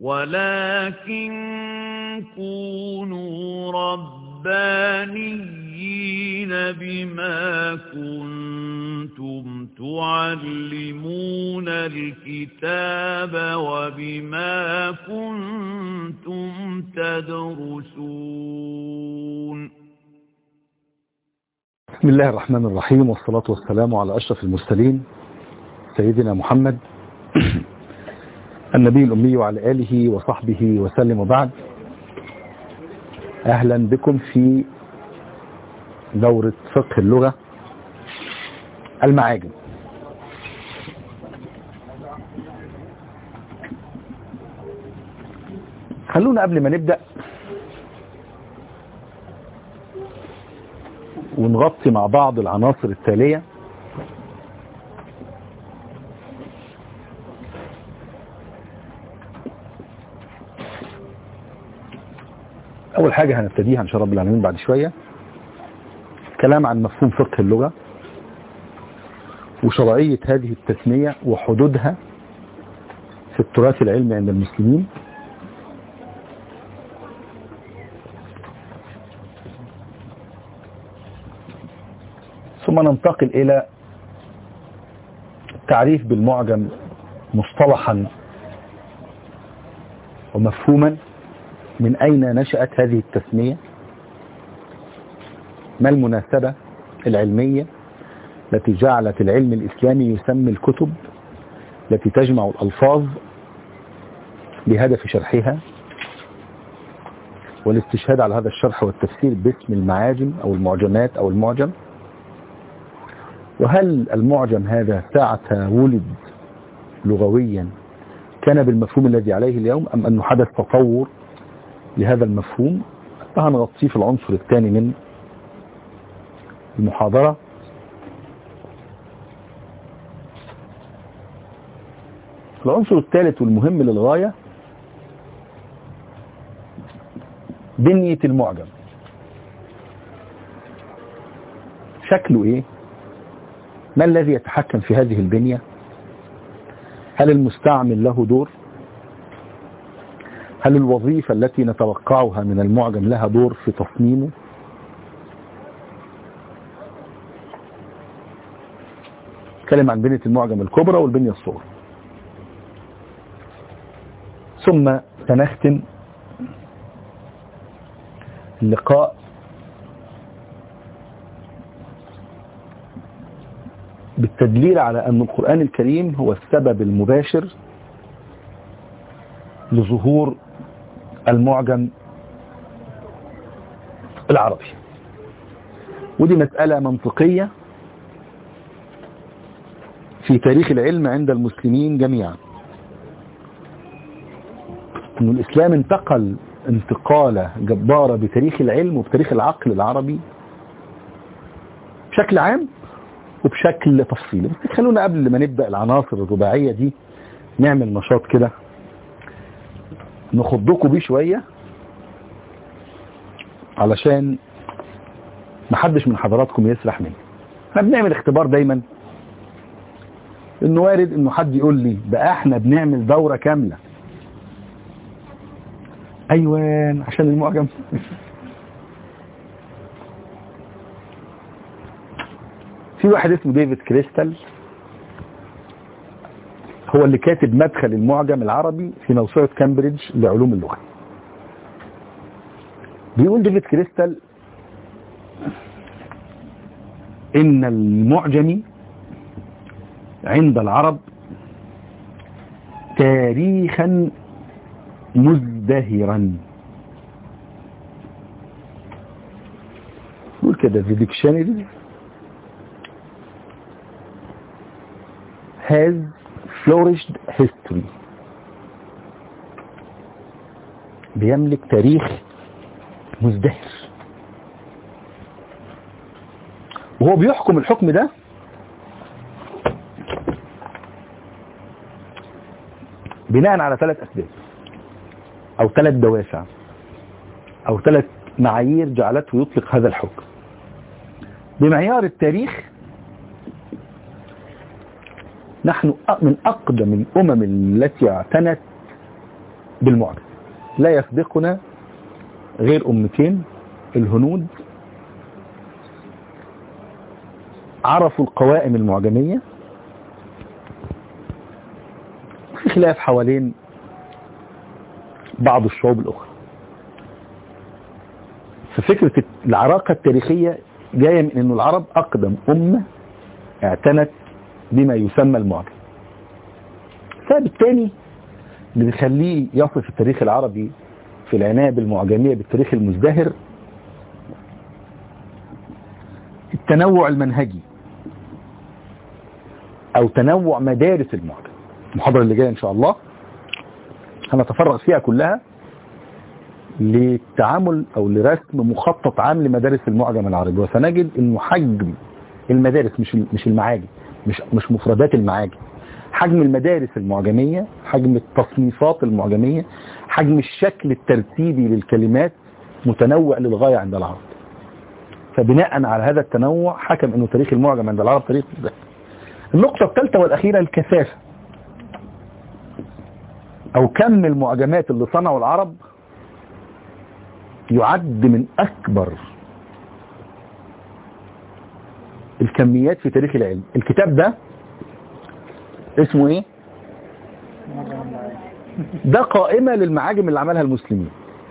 ولكن كونوا ربانيين بما كنتم تعلمون الكتاب وبما كنتم تدرسون بسم الله الرحمن الرحيم والصلاة والسلام على أشرف المرسلين سيدنا محمد النبي الأمي وعلى آله وصحبه وسلم وبعد أهلا بكم في دورة فقه اللغة المعاجم خلونا قبل ما نبدأ ونغطي مع بعض العناصر التالية أول حاجة هنبتديها إن شاء رب العالمين بعد شوية كلام عن مفهوم فقه اللغة وشرعية هذه التسمية وحدودها في التراث العلمي عند المسلمين ثم ننتقل إلى التعريف بالمعجم مصطلحا ومفهوما من أين نشأت هذه التسمية ما المناسبة العلمية التي جعلت العلم الإسلامي يسمي الكتب التي تجمع الألفاظ بهدف شرحها والاستشهاد على هذا الشرح والتفسير باسم المعاجم أو المعجمات أو المعجم وهل المعجم هذا ساعة ولد لغويا كان بالمفهوم الذي عليه اليوم أم أنه حدث تطور لهذا المفهوم فهنغطيه في العنصر الثاني من المحاضرة العنصر الثالث والمهم للغاية بنية المعجم شكله ايه ما الذي يتحكم في هذه البنية هل المستعمل له دور هل الوظيفة التي نتوقعها من المعجم لها دور في تصميمه نتكلم عن بنية المعجم الكبرى والبنية الصغرى ثم سنختم اللقاء بالتدليل على أن القرآن الكريم هو السبب المباشر لظهور المعجم العربي ودي مسألة منطقية في تاريخ العلم عند المسلمين جميعا أن الإسلام انتقل انتقالة جبارة بتاريخ العلم وبتاريخ العقل العربي بشكل عام وبشكل تفصيلي بس خلونا قبل ما نبدأ العناصر الرباعية دي نعمل نشاط كده نخضكم بيه شوية علشان محدش من حضراتكم يسرح مني احنا بنعمل اختبار دايما انه وارد انه حد يقول لي بقى احنا بنعمل دورة كاملة ايوان عشان المعجم في واحد اسمه ديفيد كريستال هو اللي كاتب مدخل المعجم العربي في موسوعة كامبريدج لعلوم اللغة بيقول ديفيد كريستال ان المعجم عند العرب تاريخا مزدهرا يقول كده في ديكشنري has flourished history بيملك تاريخ مزدهر وهو بيحكم الحكم ده بناء على ثلاث أسباب أو ثلاث دوافع أو ثلاث معايير جعلته يطلق هذا الحكم بمعيار التاريخ نحن من أقدم الأمم التي اعتنت بالمعجم لا يسبقنا غير أمتين الهنود عرفوا القوائم المعجمية في خلاف حوالين بعض الشعوب الأخرى ففكرة العراقة التاريخية جاية من أن العرب أقدم أمة اعتنت بما يسمى المعجم السبب الثاني اللي بيخليه يصف التاريخ العربي في العناية بالمعجمية بالتاريخ المزدهر التنوع المنهجي او تنوع مدارس المعجم المحاضرة اللي جاية ان شاء الله هنتفرغ فيها كلها للتعامل او لرسم مخطط عام لمدارس المعجم العربي وسنجد انه حجم المدارس مش مش المعاجم مش مش مفردات المعاجم حجم المدارس المعجمية حجم التصنيفات المعجمية حجم الشكل الترتيبي للكلمات متنوع للغاية عند العرب فبناء على هذا التنوع حكم انه تاريخ المعجم عند العرب تاريخ مزدهر النقطة الثالثة والأخيرة الكثافة أو كم المعجمات اللي صنعوا العرب يعد من أكبر الكميات في تاريخ العلم الكتاب ده اسمه ايه ده قائمة للمعاجم اللي عملها المسلمين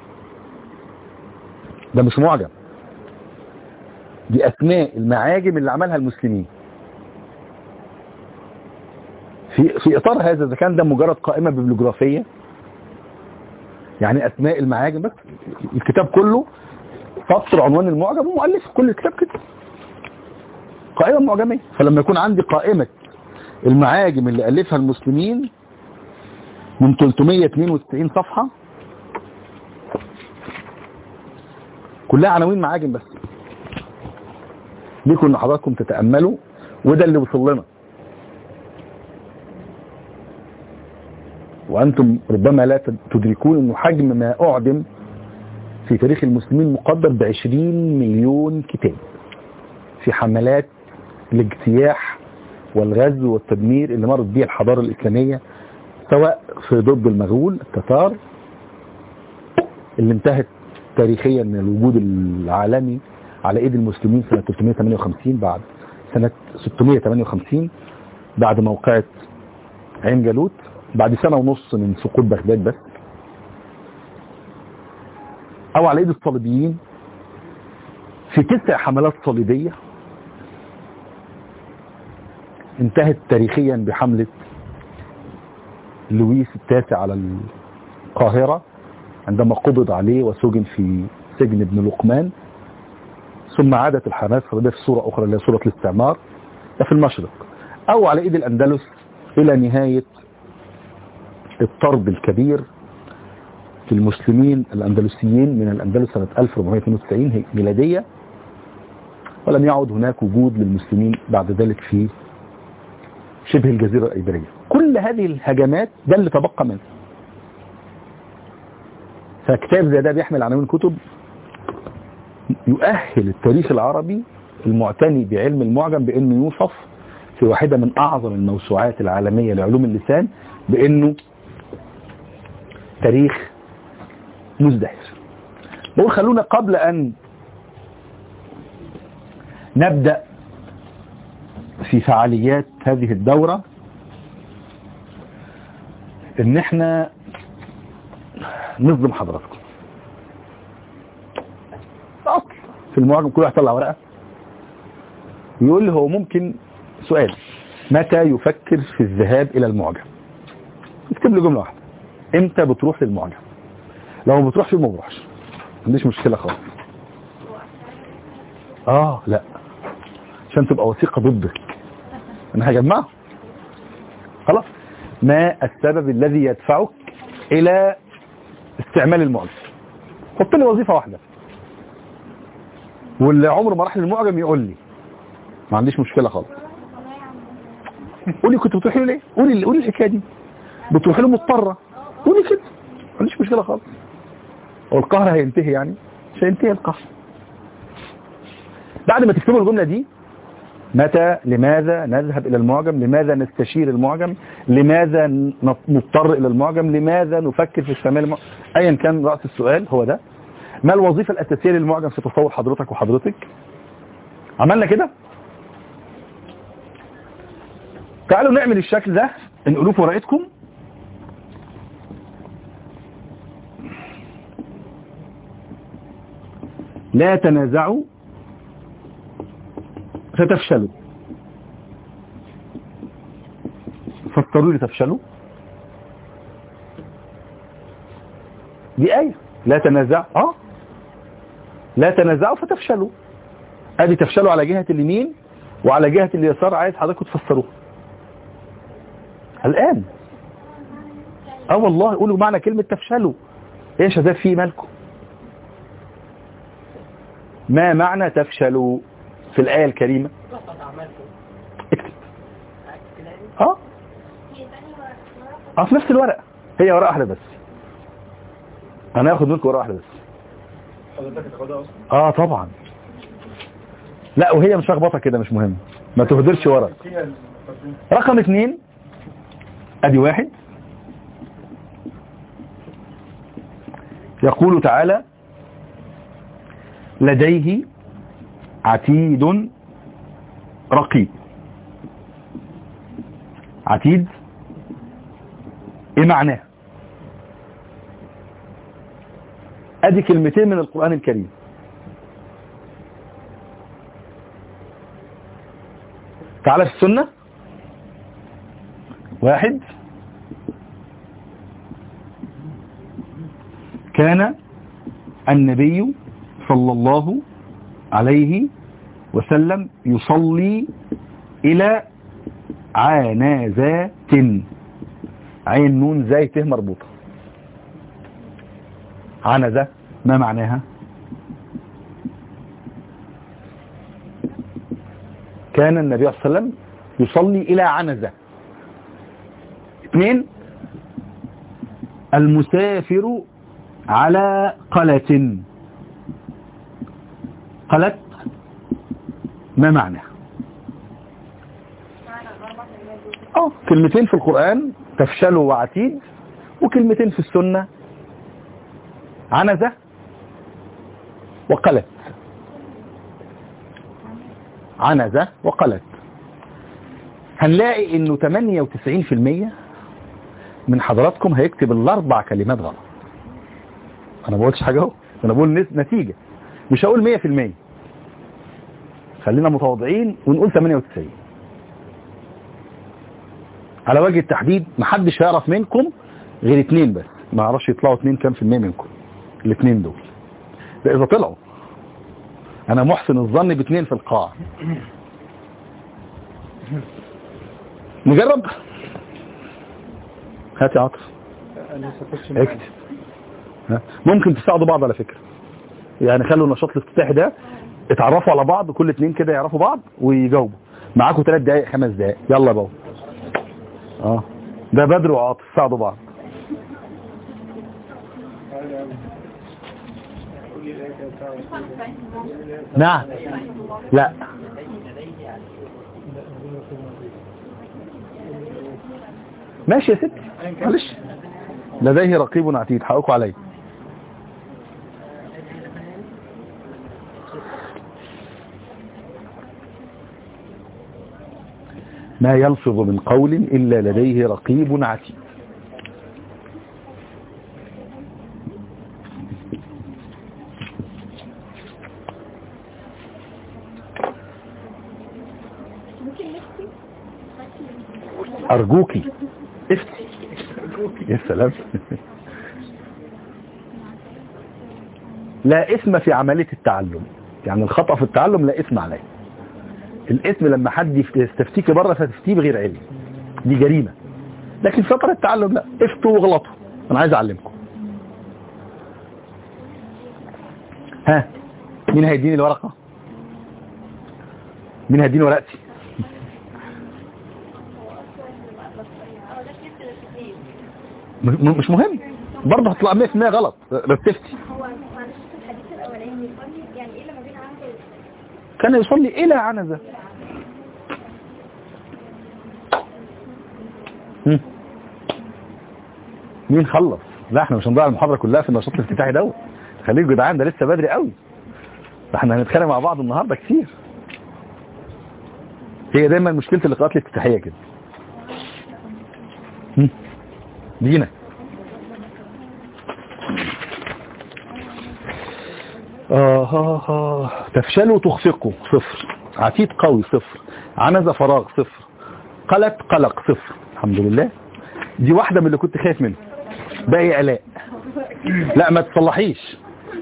ده مش معجم دي أسماء المعاجم اللي عملها المسلمين في في اطار هذا اذا كان ده مجرد قائمه ببليوجرافيه يعني اسماء المعاجم بس الكتاب كله سطر عنوان المعجم ومؤلف كل الكتاب كده قائمه معجميه فلما يكون عندي قائمه المعاجم اللي الفها المسلمين من 392 صفحه كلها عناوين معاجم بس ليكم ان حضراتكم تتاملوا وده اللي وصل لنا وأنتم ربما لا تدركون أنه حجم ما أعدم في تاريخ المسلمين مقدر بعشرين مليون كتاب في حملات الاجتياح والغزو والتدمير اللي مرت بها الحضارة الإسلامية سواء في ضد المغول التتار اللي انتهت تاريخيا من الوجود العالمي على ايد المسلمين سنة 358 بعد سنة 658 بعد موقعة عين جالوت بعد سنة ونص من سقوط بغداد بس او على ايد الصليبيين في تسع حملات صليبية انتهت تاريخيا بحملة لويس التاسع على القاهرة عندما قبض عليه وسجن في سجن ابن لقمان ثم عادت الحماس الصليبية في صورة أخرى اللي هي صورة الاستعمار في المشرق أو على إيد الأندلس إلى نهاية الطرد الكبير في المسلمين الأندلسيين من الأندلس سنة 1492 ميلادية ولم يعد هناك وجود للمسلمين بعد ذلك في شبه الجزيرة الإيبرية كل هذه الهجمات ده اللي تبقى منه فكتاب زي ده بيحمل عناوين كتب يؤهل التاريخ العربي المعتني بعلم المعجم بأنه يوصف في واحدة من أعظم الموسوعات العالمية لعلوم اللسان بأنه تاريخ مزدهر بقول خلونا قبل أن نبدأ في فعاليات هذه الدورة ان احنا نصدم حضراتكم اصل في المعجم كل واحد طلع ورقة يقول لي هو ممكن سؤال متى يفكر في الذهاب الى المعجم اكتب لي جملة واحدة امتى بتروح للمعجم لو ما بتروحش ما بروحش ما عنديش مشكلة خالص اه لا عشان تبقى وثيقة ضدك انا هجمعه خلاص ما السبب الذي يدفعك الى استعمال المعجم حط لي وظيفة واحدة واللي عمره ما راح للمعجم يقول لي ما عنديش مشكلة خالص قولي كنت بتروحي له ليه قولي قولي الحكايه دي بتروحي له مضطره قولي كده ما عنديش مشكله خالص هو القهر هينتهي يعني مش هينتهي القهر بعد ما تكتبوا الجمله دي متى لماذا نذهب إلى المعجم لماذا نستشير المعجم لماذا نضطر إلى المعجم لماذا نفكر في استعمال المعجم أيا كان رأس السؤال هو ده ما الوظيفة الأساسية للمعجم في تصور حضرتك وحضرتك عملنا كده تعالوا نعمل الشكل ده انقلوه في ورقتكم لا تنازعوا فتفشلوا فسروا لي تفشلوا دي آية لا تنازعوا اه لا تنازعوا فتفشلوا ادي تفشلوا على جهة اليمين وعلى جهة اليسار عايز حضراتكم تفسروها الآن اه والله قولوا معنى كلمة تفشلوا ايه يا شباب في مالكم ما معنى تفشلوا في الآية الكريمة اكتب اه اه في نفس الورقة هي ورقة واحدة بس انا هاخد منكم ورقة واحدة بس حضرتك تاخدها اصلا اه طبعا لا وهي مش لخبطه كده مش مهم ما تهدرش ورق فيها التصميم. رقم اثنين ادي واحد يقول تعالى لديه عتيد رقيب عتيد ايه معناه ادي كلمتين من القرآن الكريم تعالى في السنة واحد كان النبي صلى الله عليه وسلم يصلي إلى عنازات عين نون زي ته مربوطة عنزة ما معناها كان النبي صلى الله عليه وسلم يصلي إلى عنزة اثنين المسافر على قلة قلت ما معناها اه كلمتين في القرآن تفشلوا وعتيد وكلمتين في السنة عنزة وقلت عنزة وقلت هنلاقي انه 98% من حضراتكم هيكتب الاربع كلمات غلط انا ما بقولش حاجه اهو انا بقول نس- نتيجه مش هقول 100% خلينا متواضعين ونقول 98 على وجه التحديد محدش هيعرف منكم غير اتنين بس ما اعرفش يطلعوا اتنين كام في المية منكم الاتنين دول ده اذا طلعوا انا محسن الظن باتنين في القاعة نجرب هات يا عاطف انا لسه اخش معاك. اكتب ها؟ ممكن تساعدوا بعض على فكرة يعني خلوا النشاط الافتتاحي ده اتعرفوا على بعض كل اتنين كده يعرفوا بعض ويجاوبوا معاكم ثلاث دقايق خمس دقايق يلا يا بابا اه ده بدر وعاطف ساعدوا بعض تعالى يا عم. قول لي الآية كده بتاع- نعم لا ماشي يا ستي معلش لديه رقيب عتيد حقكم علي ما يلفظ من قول إلا لديه رقيب عتيد أرجوكي افتي يا سلام لا اسم في عملية التعلم يعني الخطأ في التعلم لا اسم عليه الاسم لما حد يف- يستفتيك بره فتفتيه بغير علم دي جريمة لكن في فترة التعلم لا افتوا وغلطوا انا عايز اعلمكم ها مين هيديني الورقة مين هيديني ورقتي م- م- مش مهم برضه هتطلع 100% غلط رتبتي هو معلش في الحديث الاولاني يصلي يعني ايه لما بين عنده كان يصلي الى عنزه هم؟ مين خلص لا احنا مش هنضيع المحاضرة كلها في النشاط الافتتاحي دوت خليك جدعان ده لسه بدري قوي ده احنا هنتخانق مع بعض النهارده كتير هي دايما مشكلة اللقاءات الافتتاحية كده هم؟ دينا آه آه آه. تفشلوا تخفقوا صفر عتيد قوي صفر عنز فراغ صفر قلق قلق صفر الحمد لله دي واحدة من اللي كنت خايف منها باقي آلاء لا ما تصلحيش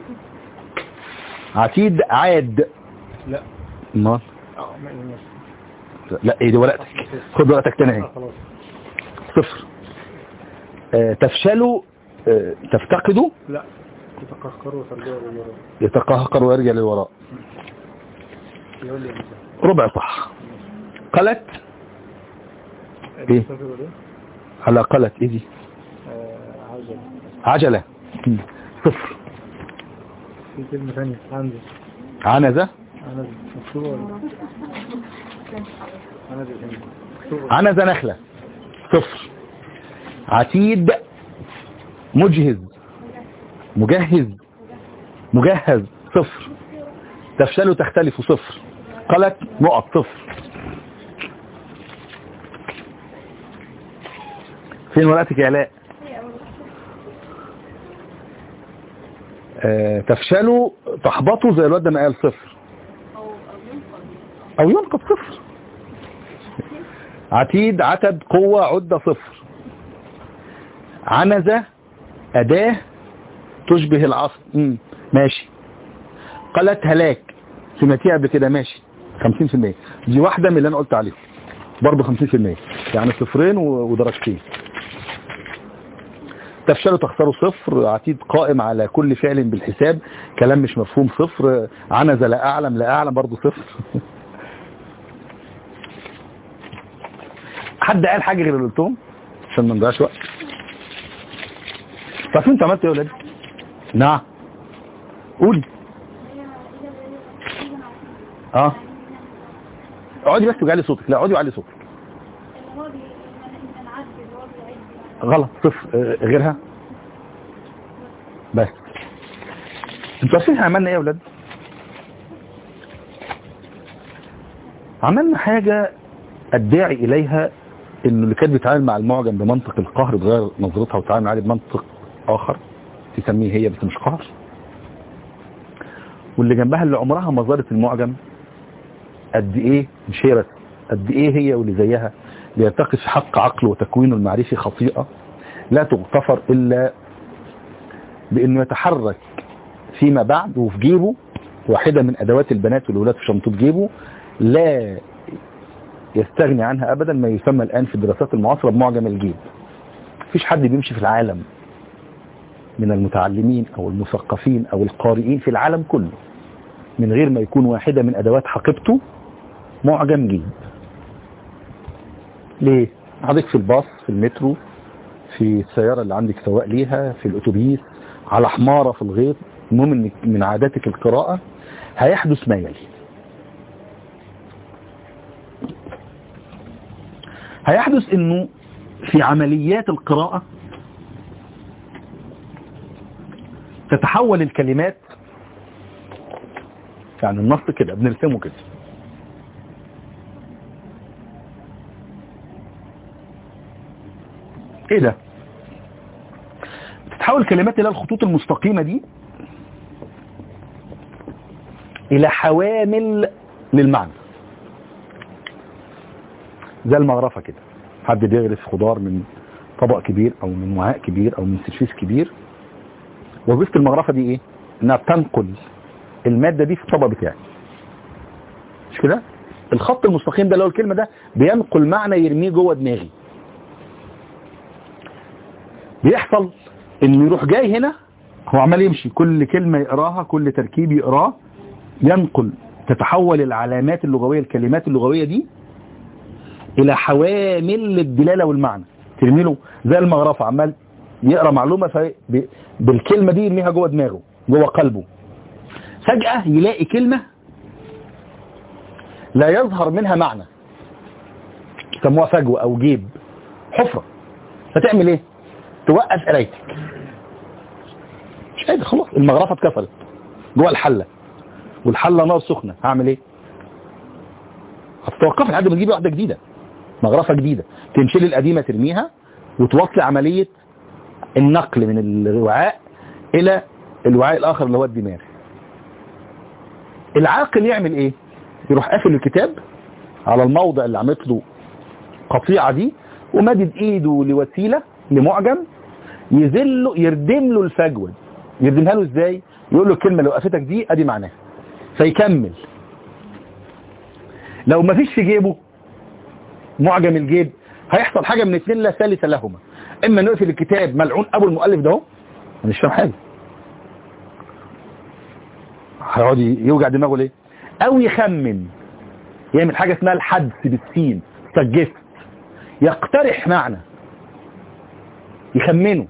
عتيد عاد لا امال اه ما يهمش. لا ايه دي ورقتك خد ورقتك تاني اهي آه، خلاص صفر آه تفشلوا آه تفتقدوا لا تتقهقروا وترجعوا للوراء يتقهقر ويرجع للوراء يقول لي مثلا ربع صح قلت إيه؟ تسافروا ليه؟ على قلت ايه دي آه، عجل عجلة مم. صفر في كلمة ثانية عندي عنزة أنا مكتوبة ولا أنا دي ثانية مكتوبة عنزة نخلة صفر عتيد مجهز مجهز مجهز صفر تفشلوا تختلفوا صفر قلت نقط صفر فين ورقتك يا علاء آه تفشلوا تحبطوا زي الواد ده ما قال صفر او ينقص صفر عتيد عتد قوة عدة صفر عنزة أداة تشبه العصر مم. ماشي قلت هلاك سمعتيها قبل كده ماشي 50% دي واحدة من اللي أنا قلت عليهم برضه 50% يعني صفرين و- ودرجتين تفشلوا تخسروا صفر عتيد قائم على كل فعل بالحساب كلام مش مفهوم صفر عنزة لا أعلم لا أعلم برضه صفر حد قال حاجة غير اللي قلتهم عشان ما نضيعش وقت طب انت عملت ايه يا ولاد نعم قولي اه اقعدي بس وجعلي صوتك لا اقعدي وعلي صوتك غلط صفر آه، غيرها بس انتوا عارفين احنا عملنا ايه يا ولاد عملنا حاجة الداعي اليها انه اللي كانت بتتعامل مع المعجم بمنطق القهر تغير نظرتها وتتعامل عليه بمنطق اخر تسميه هي بس مش قهر واللي جنبها اللي عمرها ما زارت المعجم قد ايه مش هي بس قد ايه هي واللي زيها ليرتقي في حق عقله وتكوينه المعرفي خطيئة لا تغتفر الا بانه يتحرك فيما بعد وفي جيبه واحدة من ادوات البنات والولاد في شنطة جيبه لا يستغني عنها ابدا ما يسمى الان في الدراسات المعاصرة بمعجم الجيب مفيش حد بيمشي في العالم من المتعلمين او المثقفين او القارئين في العالم كله من غير ما يكون واحدة من ادوات حقيبته معجم جيب ليه حضرتك في الباص في المترو في السيارة اللي عندك سواق ليها في الاتوبيس على حمارة في الغيط المهم انك من عاداتك القراءة هيحدث ما يلي هيحدث انه في عمليات القراءة تتحول الكلمات يعني النص كده بنرسمه كده ايه ده تتحول الكلمات الى الخطوط المستقيمة دي الى حوامل للمعنى زي المغرفة كده حد بيغرف خضار من طبق كبير او من وعاء كبير او من سيرفيس كبير وظيفة المغرفة دي ايه انها بتنقل المادة دي في الطبق بتاعي مش كده الخط المستقيم ده اللي هو الكلمة ده بينقل معنى يرميه جوه دماغي بيحصل انه يروح جاي هنا هو عمال يمشي كل كلمة يقراها كل تركيب يقراه ينقل تتحول العلامات اللغوية الكلمات اللغوية دي الى حوامل للدلالة والمعنى ترمي له زي المغرفة عمال يقرا معلومة في ب- بالكلمة دي يرميها جوه دماغه جوه قلبه فجأة يلاقي كلمة لا يظهر منها معنى يسموها فجوة او جيب حفرة فتعمل ايه توقف قرايتك مش قادر خلاص المغرفة اتكسرت جوه الحلة والحلة نار سخنة هعمل ايه هتتوقف لحد ما تجيب واحدة جديدة مغرفة جديدة تنشيل القديمة ترميها وتوصل عملية النقل من الوعاء الى الوعاء الاخر اللي هو الدماغ العاقل يعمل ايه يروح قافل الكتاب على الموضع اللي عملت له قطيعة دي ومدد ايده لوسيلة لمعجم يذله يردم له الفجوة يردمها له ازاي يقول له الكلمة اللي وقفتك دي ادي معناها فيكمل لو ما فيش في جيبه معجم الجيب هيحصل حاجة من اثنين لا ثالث لهما اما نقفل الكتاب ملعون ابو المؤلف ده اهو انا مش فاهم حاجة هيقعد يوجع دماغه ليه او يخمن يعمل حاجة اسمها الحدس بالسين سجست يقترح معنى يخمنه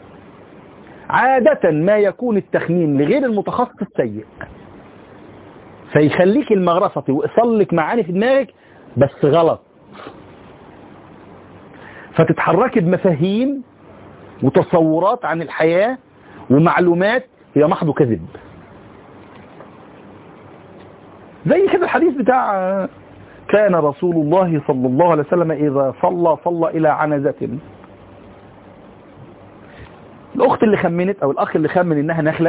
عادة ما يكون التخمين لغير المتخصص سيء فيخليك المغرفة ويصل لك معاني في دماغك بس غلط فتتحركي بمفاهيم وتصورات عن الحياة ومعلومات هي محض كذب زي كده الحديث بتاع كان رسول الله صلى الله عليه وسلم إذا صلى صلى إلى عنزة الأخت اللي خمنت أو الأخ اللي خمن إنها نخلة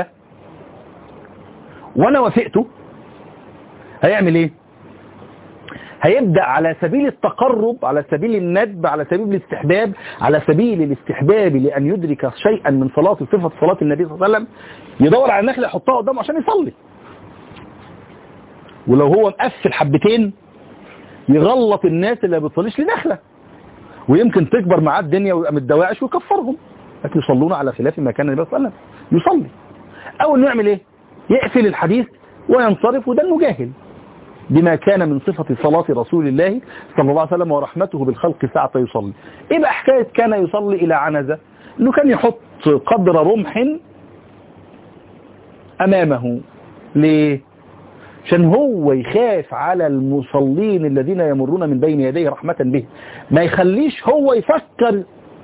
وأنا وافقته هيعمل إيه هيبدأ على سبيل التقرب على سبيل الندب على سبيل الاستحباب على سبيل الاستحباب لأن يدرك شيئا من صلاة صفة صلاة النبي صلى الله عليه وسلم يدور على النخلة يحطها قدامه عشان يصلي ولو هو مقفل حبتين يغلط الناس اللي ما بتصليش لنخلة ويمكن تكبر معاه الدنيا ويبقى متدواعش ويكفرهم لكن يصلون على خلاف ما كان النبي صلى الله عليه وسلم يصلي او انه يعمل ايه يقفل الحديث وينصرف وده انه جاهل بما كان من صفة صلاة رسول الله صلى الله عليه وسلم ورحمته بالخلق ساعة يصلي ايه بقى حكاية كان يصلي الى عنزة انه كان يحط قدر رمح امامه ليه عشان هو يخاف على المصلين الذين يمرون من بين يديه رحمة به ما يخليش هو يفكر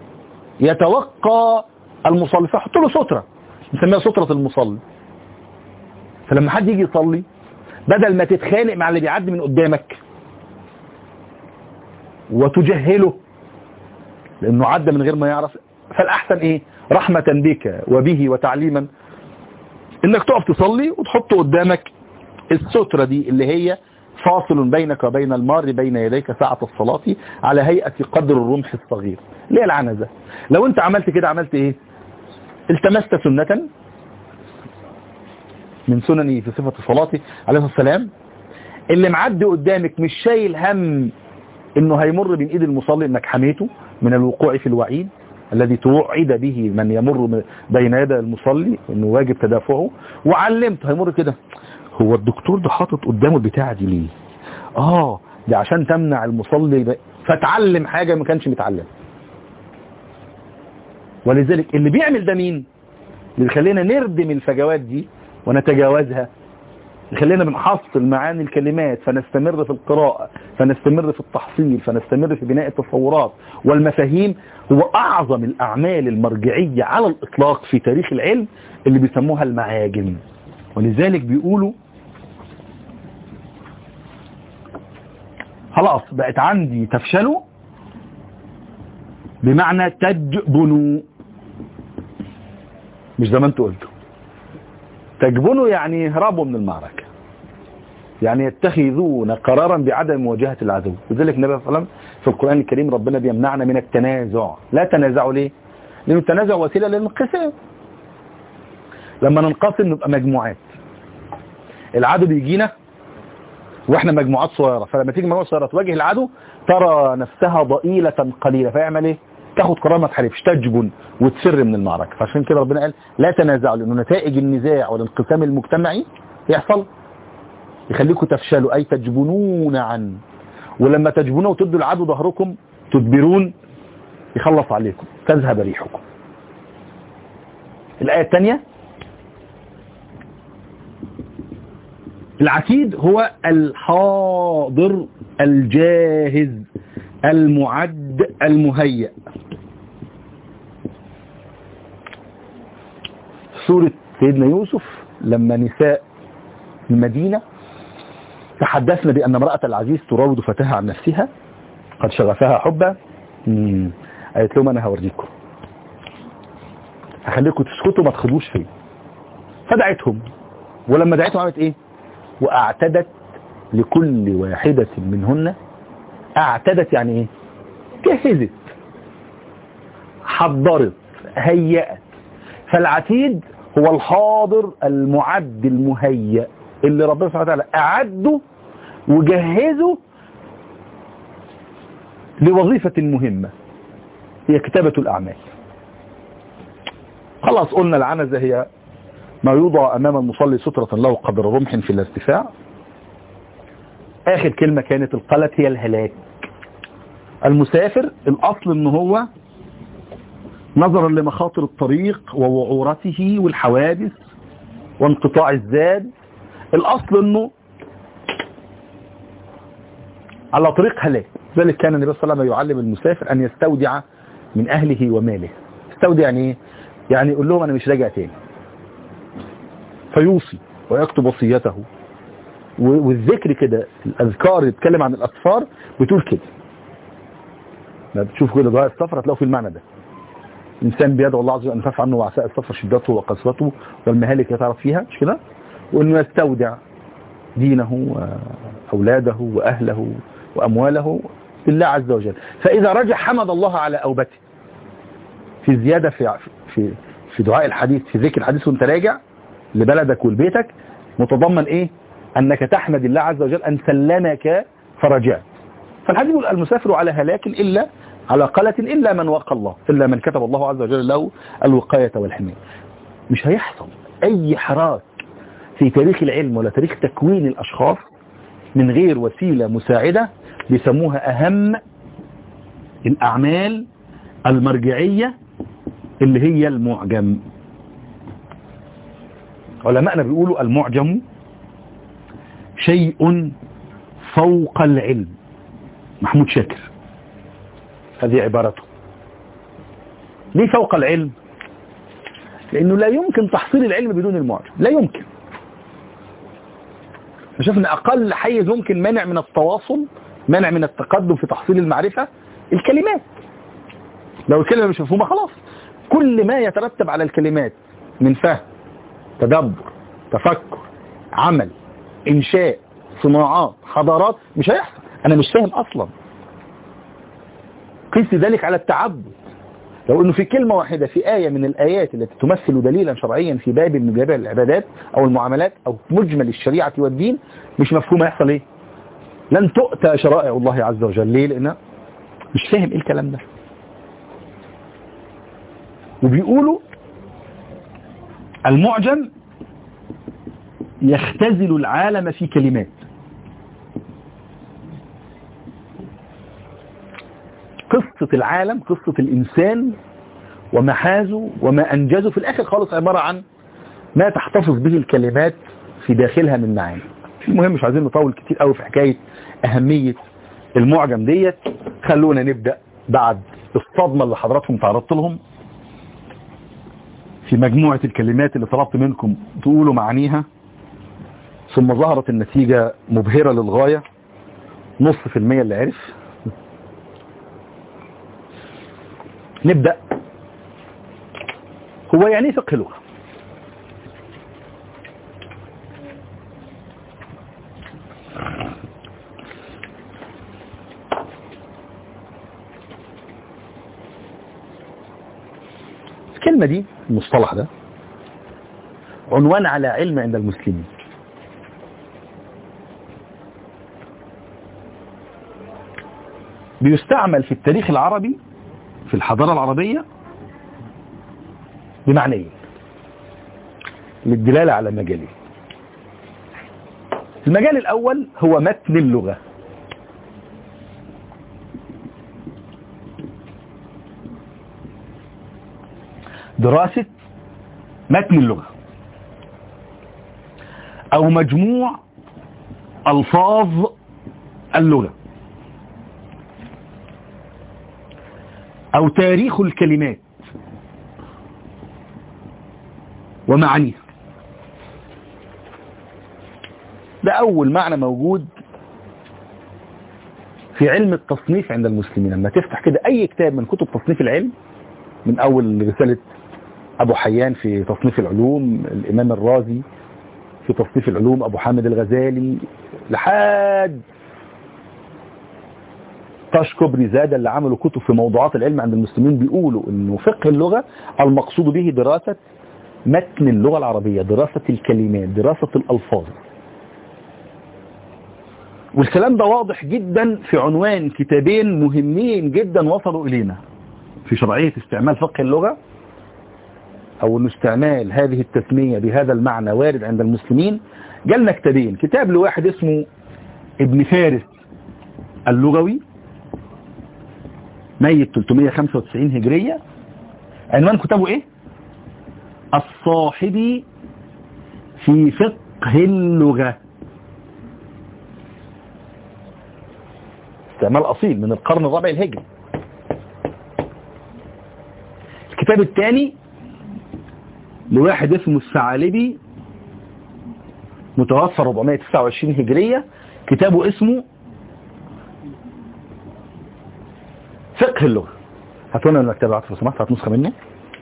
يتوقع المصلي فحط له سترة نسميها سترة المصلي فلما حد يجي يصلي بدل ما تتخانق مع اللي بيعدي من قدامك وتجهله لانه عدى من غير ما يعرف فالاحسن ايه رحمة بك وبه وتعليما انك تقف تصلي وتحط قدامك السترة دي اللي هي فاصل بينك وبين المار بين يديك ساعة الصلاة على هيئة قدر الرمح الصغير اللي هي العنزة لو انت عملت كده عملت ايه التمست سنة من سنني في صفة صلاتي عليه السلام اللي معدي قدامك مش شايل هم انه هيمر بين ايد المصلي انك حميته من الوقوع في الوعيد الذي توعد به من يمر بين يدي المصلي انه واجب تدافعه وعلمته هيمر كده هو الدكتور ده حاطط قدامه البتاعه دي ليه اه ده عشان تمنع المصلي ب... فتعلم حاجة ما كانش متعلم ولذلك اللي بيعمل ده مين اللي خلينا نردم الفجوات دي ونتجاوزها خلينا بنحصل معاني الكلمات فنستمر في القراءة فنستمر في التحصيل فنستمر في بناء التصورات والمفاهيم هو أعظم الأعمال المرجعية على الإطلاق في تاريخ العلم اللي بيسموها المعاجم ولذلك بيقولوا خلاص بقت عندي تفشلوا بمعنى تجبنوا مش زي ما انتوا قلتوا تجبنوا يعني يهربوا من المعركة يعني يتخذون قرارا بعدم مواجهة العدو لذلك النبي صلى الله عليه وسلم في القرآن الكريم ربنا بيمنعنا من التنازع لا تنازعوا ليه لأن التنازع وسيلة للانقسام لما ننقسم نبقى مجموعات العدو بيجينا واحنا مجموعات صغيرة فلما تيجي مجموعة صغيرة تواجه العدو ترى نفسها ضئيلة قليلة فيعمل ايه تاخد قرار ما تحاربش تجبن وتسر من المعركة فعشان كده ربنا قال لا تنازعوا لانه نتائج النزاع والانقسام المجتمعي يحصل يخليكم تفشلوا اي تجبنون عن ولما تجبنوا وتدوا العدو ظهركم تدبرون يخلص عليكم تذهب ريحكم الآية الثانية العتيد هو الحاضر الجاهز المعد المهيأ سورة سيدنا يوسف لما نساء المدينة تحدثنا بأن امرأة العزيز تراود فتاها عن نفسها قد شغفها حبا مم. قالت لهم أنا هوريكم هخليكم تسكتوا ما تخدوش فيه فدعتهم ولما دعتهم عملت ايه واعتدت لكل واحدة منهن اعتدت يعني ايه جهزت حضرت هيأت فالعتيد هو الحاضر المعد المهيأ اللي ربنا سبحانه وتعالى أعده وجهزه لوظيفة مهمة هي كتابة الأعمال خلاص قلنا العنزة هي ما يوضع أمام المصلي سترة له قدر رمح في الارتفاع آخر كلمة كانت القلت هي الهلاك المسافر الأصل أنه هو نظرا لمخاطر الطريق ووعورته والحوادث وانقطاع الزاد الأصل أنه على طريق هلاك ذلك كان النبي صلى الله عليه وسلم يعلم المسافر أن يستودع من أهله وماله استودع يعني ايه؟ يعني يقول لهم أنا مش راجع تاني فيوصي ويكتب وصيته والذكر كده الأذكار اللي بتتكلم عن الأسفار بتقول كده ما بتشوف كده دعاء السفر هتلاقوا في المعنى ده إنسان بيدعو الله عز وجل أن يخف عنه وعساء السفر شدته وقسوته والمهالك يتعرف فيها مش كده وأنه يستودع دينه وأولاده وأهله وأمواله بالله عز وجل فإذا رجع حمد الله على أوبته في زيادة في في في دعاء الحديث في ذكر الحديث وانت راجع لبلدك ولبيتك متضمن ايه انك تحمد الله عز وجل ان سلمك فرجعت فالحديث يقول المسافر على هلاك الا على قلة الا من وقى الله الا من كتب الله عز وجل له الوقاية والحماية مش هيحصل اي حراك في تاريخ العلم ولا تاريخ تكوين الاشخاص من غير وسيلة مساعدة بيسموها اهم الاعمال المرجعية اللي هي المعجم علماءنا بيقولوا المعجم شيء فوق العلم محمود شاكر هذه عبارته ليه فوق العلم لانه لا يمكن تحصيل العلم بدون المعجم لا يمكن شفنا اقل حيز ممكن مانع من التواصل مانع من التقدم في تحصيل المعرفة الكلمات لو الكلمة مش مفهومة خلاص كل ما يترتب على الكلمات من فهم تدبر تفكر عمل انشاء صناعات حضارات مش هيحصل انا مش فاهم اصلا قيس ذلك على التعبد لو انه في كلمة واحدة في آية من الآيات التي تمثل دليلا شرعيا في باب من باب العبادات او المعاملات او مجمل الشريعة والدين مش مفهوم يحصل ايه لن تؤتى شرائع الله عز وجل ليه لان مش فاهم ايه الكلام ده وبيقولوا المعجم يختزل العالم في كلمات قصة العالم قصة الإنسان ومحازه وما أنجزه في الآخر خالص عبارة عن ما تحتفظ به الكلمات في داخلها من معاني المهم مش عايزين نطول كتير قوي في حكاية أهمية المعجم ديت خلونا نبدأ بعد الصدمة اللي حضراتكم تعرضت لهم في مجموعة الكلمات اللي طلبت منكم تقولوا معانيها ثم ظهرت النتيجة مبهرة للغاية نص في المية اللي عرف نبدأ هو يعني فقه لغة الكلمة دي المصطلح ده عنوان على علم عند المسلمين بيستعمل في التاريخ العربي في الحضارة العربية بمعنيين للدلالة على مجالين المجال الأول هو متن اللغة دراسة متن اللغة أو مجموع ألفاظ اللغة أو تاريخ الكلمات ومعانيها ده أول معنى موجود في علم التصنيف عند المسلمين لما تفتح كده أي كتاب من كتب تصنيف العلم من أول رسالة أبو حيان في تصنيف العلوم الإمام الرازي في تصنيف العلوم أبو حامد الغزالي لحد طاش كوبري زاد اللي عملوا كتب في موضوعات العلم عند المسلمين بيقولوا انه فقه اللغة المقصود به دراسة متن اللغة العربية دراسة الكلمات دراسة الألفاظ والكلام ده واضح جدا في عنوان كتابين مهمين جدا وصلوا إلينا في شرعية استعمال فقه اللغة أو أن استعمال هذه التسمية بهذا المعنى وارد عند المسلمين جالنا كتابين كتاب لواحد اسمه ابن فارس اللغوي ميت 395 هجرية عنوان كتابه ايه الصاحبي في فقه اللغة استعمال أصيل من القرن الرابع الهجري الكتاب الثاني لواحد اسمه الثعالبي متوفى 429 هجرية كتابه اسمه فقه اللغة هاتوا لنا المكتبة عطف سمحت هات نسخة منه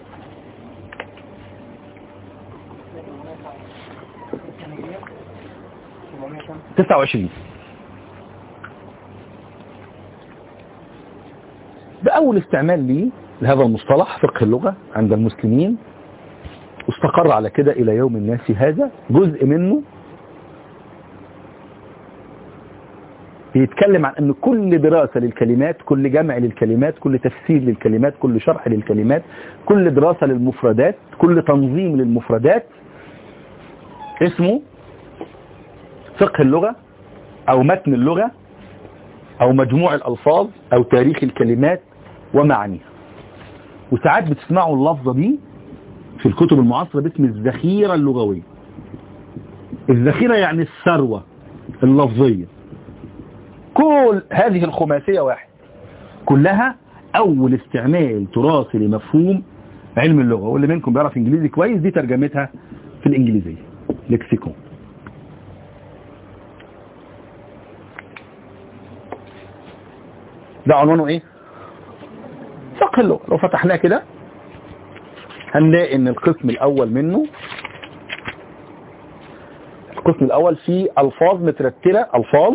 تسعة وعشرين ده أول استعمال لي لهذا المصطلح فقه اللغة عند المسلمين واستقر على كده إلى يوم الناس هذا جزء منه بيتكلم عن ان كل دراسة للكلمات كل جمع للكلمات كل تفسير للكلمات كل شرح للكلمات كل دراسة للمفردات كل تنظيم للمفردات اسمه فقه اللغة او متن اللغة او مجموع الالفاظ او تاريخ الكلمات ومعانيها وساعات بتسمعوا اللفظة دي في الكتب المعاصرة باسم الذخيرة اللغوية الذخيرة يعني الثروة اللفظية كل هذه الخماسية واحد كلها أول استعمال تراثي لمفهوم علم اللغة واللي منكم بيعرف إنجليزي كويس دي ترجمتها في الإنجليزية لكسيكون ده عنوانه إيه؟ فقه اللغة لو فتحناه كده هنلاقي إن القسم الأول منه القسم الأول فيه ألفاظ مترتبة ألفاظ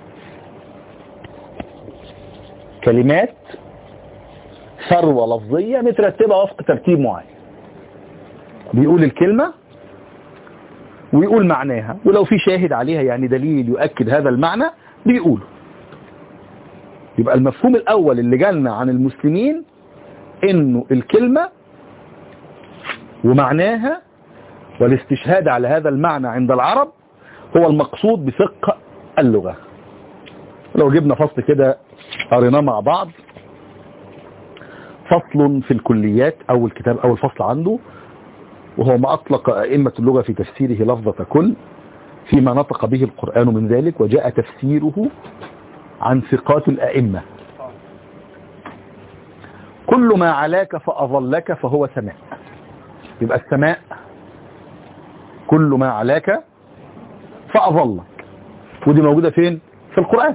كلمات ثروة لفظية مترتبة وفق ترتيب معين بيقول الكلمة ويقول معناها ولو في شاهد عليها يعني دليل يؤكد هذا المعنى بيقوله يبقى المفهوم الأول اللي جالنا عن المسلمين انه الكلمة ومعناها والاستشهاد على هذا المعنى عند العرب هو المقصود بفقه اللغة لو جبنا فصل كده قريناه مع بعض فصل في الكليات أول كتاب أول فصل عنده وهو ما أطلق أئمة اللغة في تفسيره لفظة كل فيما نطق به القرآن من ذلك وجاء تفسيره عن ثقات الأئمة كل ما علاك فأظلك فهو سماء يبقى السماء كل ما علاك فأظلك ودي موجودة فين في القرآن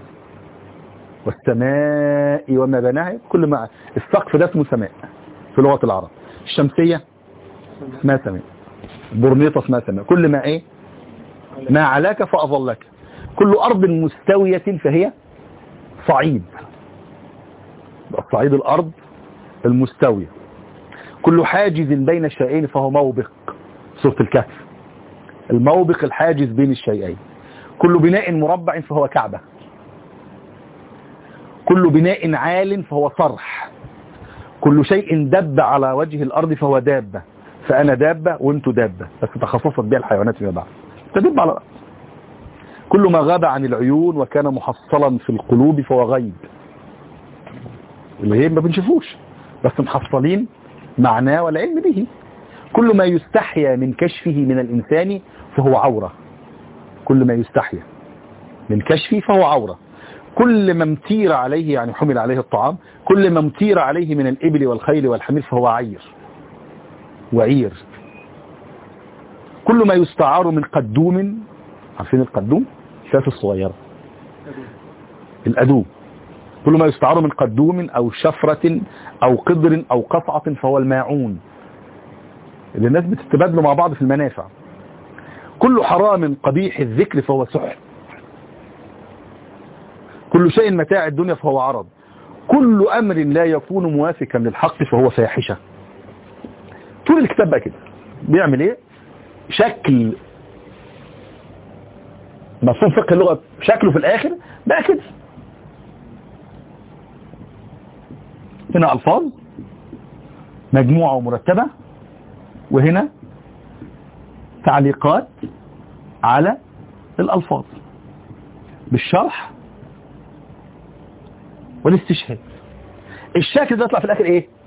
والسماء وما بناها كل ما السقف ده اسمه سماء في لغة العرب الشمسية اسمها سماء برنيطة اسمها سماء كل ما ايه ما علاك فأظلك كل أرض مستوية فهي صعيد الصعيد الأرض المستوية كل حاجز بين الشيئين فهو موبق سورة الكهف الموبق الحاجز بين الشيئين كل بناء مربع فهو كعبة كل بناء عال فهو صرح كل شيء دب على وجه الأرض فهو دابة فأنا دابة وانتو دابة بس تخصصت بها الحيوانات فيما بعد تدب على الأرض كل ما غاب عن العيون وكان محصلا في القلوب فهو غيب الغيب ما بنشوفوش بس محصلين معناه والعلم به كل ما يستحيا من كشفه من الإنسان فهو عورة كل ما يستحيا من كشفه فهو عورة كل ما امتير عليه يعني حمل عليه الطعام كل ما امتير عليه من الإبل والخيل والحمير فهو عير وعير كل ما يستعار من قدوم عارفين القدوم الشاف الصغيرة الأدوم كل ما يستعار من قدوم أو شفرة أو قدر أو قطعة فهو الماعون اللي الناس بتتبادلوا مع بعض في المنافع كل حرام قبيح الذكر فهو سحر كل شيء متاع الدنيا فهو عرض كل أمر لا يكون موافقا للحق فهو فاحشة طول الكتاب بقى كده بيعمل ايه شكل مفهوم فقه اللغة شكله في الآخر بقى كده هنا ألفاظ مجموعة ومرتبة وهنا تعليقات على الألفاظ بالشرح والاستشهاد الشكل ده يطلع في الآخر إيه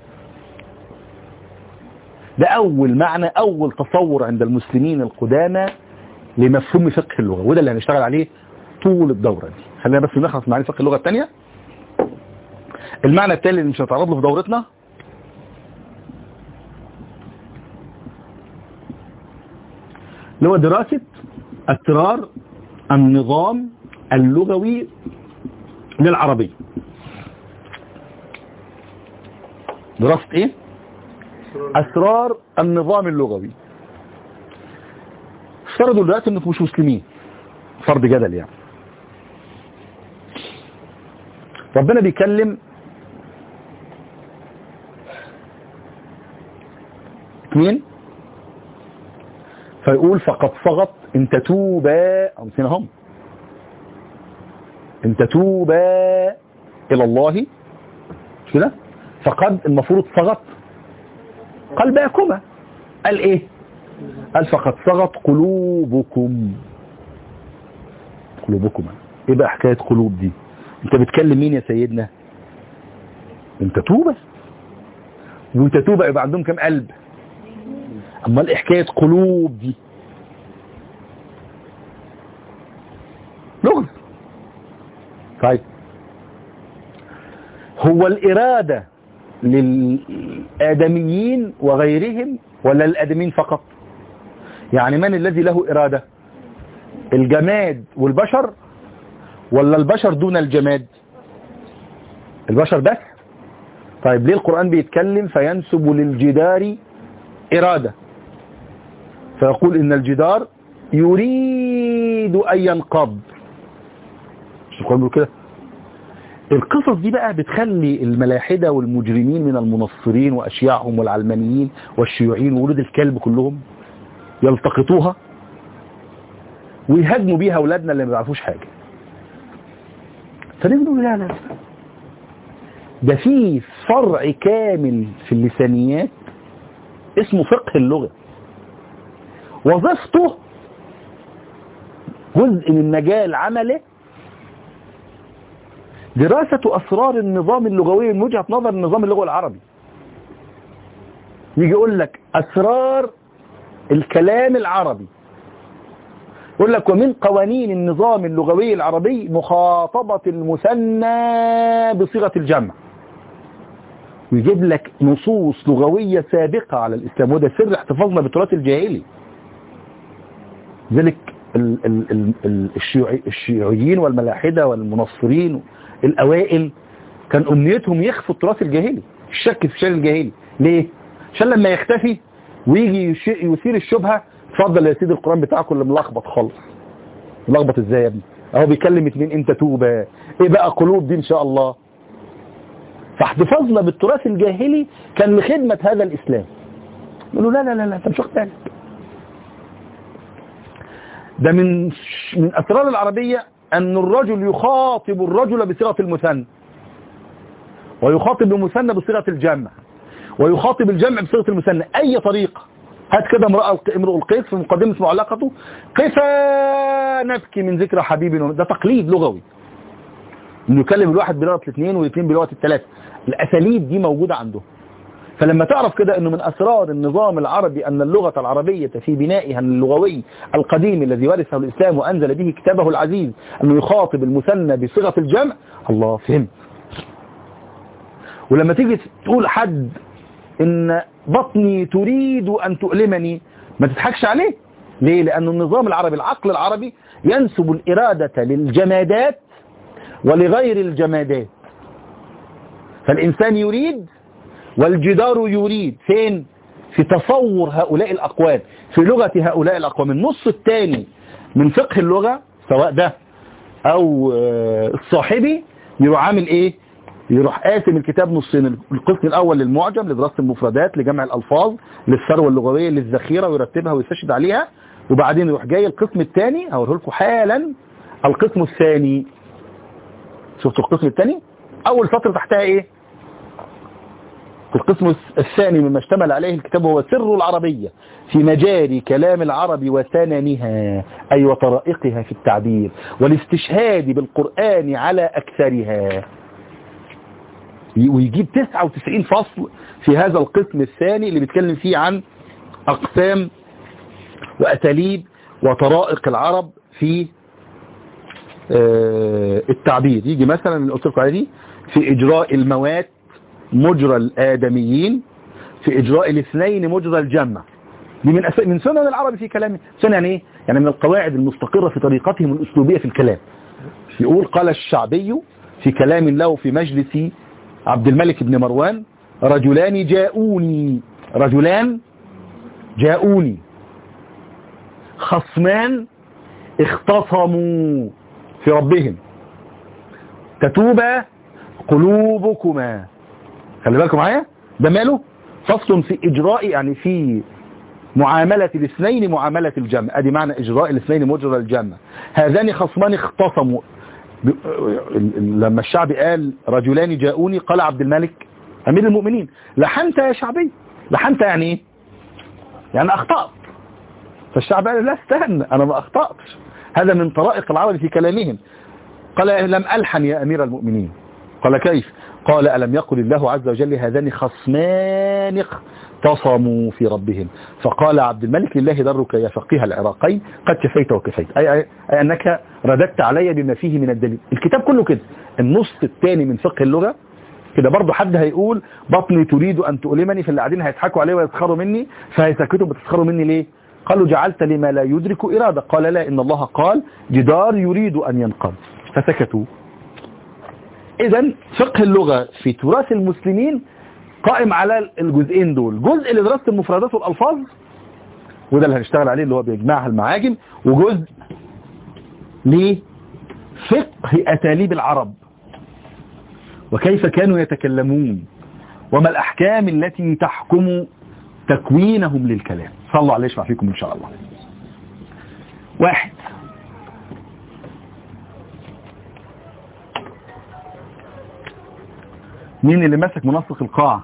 ده أول معنى أول تصور عند المسلمين القدامى لمفهوم فقه اللغة وده اللي هنشتغل عليه طول الدورة دي خلينا بس نخلص معاني فقه اللغة الثانية المعنى التالي اللي مش هنتعرض له في دورتنا اللي هو دراسة أسرار النظام اللغوي للعربية دراسة ايه أسرار النظام اللغوي افترضوا دلوقتي انكم مش مسلمين فرض جدل يعني ربنا بيكلم اثنين فيقول فقد صغت ان تتوبا امسين هم ان تتوبا الى الله مش كده فقد المفروض صغت قلبكما قال ايه قال فقد صغت قلوبكم قلوبكما ايه بقى حكاية قلوب دي انت بتكلم مين يا سيدنا انت توبة وانت توبة يبقى عندهم كم قلب اما ايه حكاية قلوب دي لغز طيب هو الإرادة للآدميين وغيرهم ولا الآدميين فقط يعني من الذي له إرادة الجماد والبشر ولا البشر دون الجماد البشر بس طيب ليه القرآن بيتكلم فينسب للجدار إرادة فيقول إن الجدار يريد أن ينقض مش القرآن بيقول كده القصص دي بقى بتخلي الملاحدة والمجرمين من المنصرين وأشياعهم والعلمانيين والشيوعيين وولد الكلب كلهم يلتقطوها ويهاجموا بيها أولادنا اللي ما بيعرفوش حاجة فنقول لا لا ده في فرع كامل في اللسانيات اسمه فقه اللغة وظيفته جزء من مجال عمله دراسة أسرار النظام اللغوي من وجهة نظر النظام اللغوي العربي يجي يقول لك أسرار الكلام العربي يقول لك ومن قوانين النظام اللغوي العربي مخاطبة المثنى بصيغة الجمع ويجيب لك نصوص لغوية سابقة على الإسلام وده سر احتفاظنا بالتراث الجاهلي ذلك ال ال ال ال الشيوعي الشيوعيين والملاحدة والمنصرين الأوائل كان أمنيتهم يخفوا التراث الجاهلي الشك في الشيء الجاهلي ليه؟ عشان لما يختفي ويجي يثير الشبهة اتفضل يا سيدي القرآن بتاعكم اللي ملخبط خالص ملخبط ازاي يا ابني اهو بيكلم اتنين انت توبة ايه بقى قلوب دي ان شاء الله فاحتفاظنا بالتراث الجاهلي كان لخدمة هذا الاسلام يقولوا لا لا لا لا انت مش واخد بالك ده من من اسرار العربية ان الرجل يخاطب الرجل بصيغة المثنى ويخاطب المثنى بصيغة الجمع ويخاطب الجمع بصيغة المثنى اي طريقة هات كده امرأة امرؤ القيس في مقدمة معلقته كيف نبكي من ذكرى حبيبنا ده تقليد لغوي انه يكلم الواحد بلغة الاثنين والاثنين بلغة الثلاثة الاساليب دي موجودة عنده فلما تعرف كده انه من اسرار النظام العربي ان اللغة العربية في بنائها اللغوي القديم الذي ورثه الاسلام وانزل به كتابه العزيز انه يخاطب المثنى بصيغة الجمع الله فهمت ولما تيجي تقول حد ان بطني تريد ان تؤلمني ما تضحكش عليه ليه لأن النظام العربي العقل العربي ينسب الإرادة للجمادات ولغير الجمادات فالإنسان يريد والجدار يريد فين في تصور هؤلاء الأقوام في لغة هؤلاء الأقوام النص الثاني من فقه اللغة سواء ده أو آه، الصاحبي يروح عامل إيه يروح قاسم الكتاب نصين القسم الأول للمعجم لدراسة المفردات لجمع الألفاظ للثروة اللغوية للذخيرة ويرتبها ويستشهد عليها وبعدين يروح جاي القسم الثاني هوريه لكم حالا القسم الثاني شفتوا القسم الثاني أول سطر تحتها إيه القسم الثاني مما اشتمل عليه الكتاب هو سر العربية في مجاري كلام العرب وسننها أي وطرائقها في التعبير والاستشهاد بالقرآن على أكثرها ويجيب 99 فصل في هذا القسم الثاني اللي بيتكلم فيه عن أقسام وأساليب وطرائق العرب في آه، التعبير يجي مثلا اللي قلت لكم عليه دي في إجراء الموات مجرى الآدميين في إجراء الاثنين مجرى الجمع دي من أس... من سنن العرب في كلامه سنن يعني ايه يعني من القواعد المستقرة في طريقتهم الأسلوبية في الكلام يقول قال الشعبي في كلام له في مجلس عبد الملك بن مروان رجلان جاءوني رجلان جاءوني خصمان اختصموا في ربهم تتوبا قلوبكما خلي بالكم معايا ده ماله فصل في اجراء يعني في معاملة الاثنين معاملة الجمع ادي معنى اجراء الاثنين مجرى الجمع هذان خصمان اختصموا ب- لما الشعب قال رجلان جاءوني قال عبد الملك امير المؤمنين لحنت يا شعبي لحنت يعني ايه يعني اخطأت فالشعب قال لا استنى انا ما اخطأتش هذا من طرائق العرب في كلامهم قال لم ألحن يا أمير المؤمنين قال كيف قال ألم يقل الله عز وجل هذان خصمان اختصموا في ربهم فقال عبد الملك لله درك يا فقيه العراقين قد كفيت وكفيت أي, أي, أي أنك رددت علي بما فيه من الدليل الكتاب كله كده النص الثاني من فقه اللغة كده برضه حد هيقول بطني تريد أن تؤلمني فاللي قاعدين هيضحكوا عليه ويسخروا مني فهيسكتوا بتسخروا مني ليه قالوا جعلت لما لا يدرك إرادة قال لا إن الله قال جدار يريد أن ينقض فسكتوا إذا فقه اللغة في تراث المسلمين قائم على الجزئين دول جزء لدراسة المفردات والألفاظ وده اللي هنشتغل عليه اللي هو بيجمعها المعاجم وجزء لفقه أساليب العرب وكيف كانوا يتكلمون وما الأحكام التي تحكم تكوينهم للكلام صلى الله عليه يشفع فيكم إن شاء الله واحد مين اللي ماسك منسق القاعة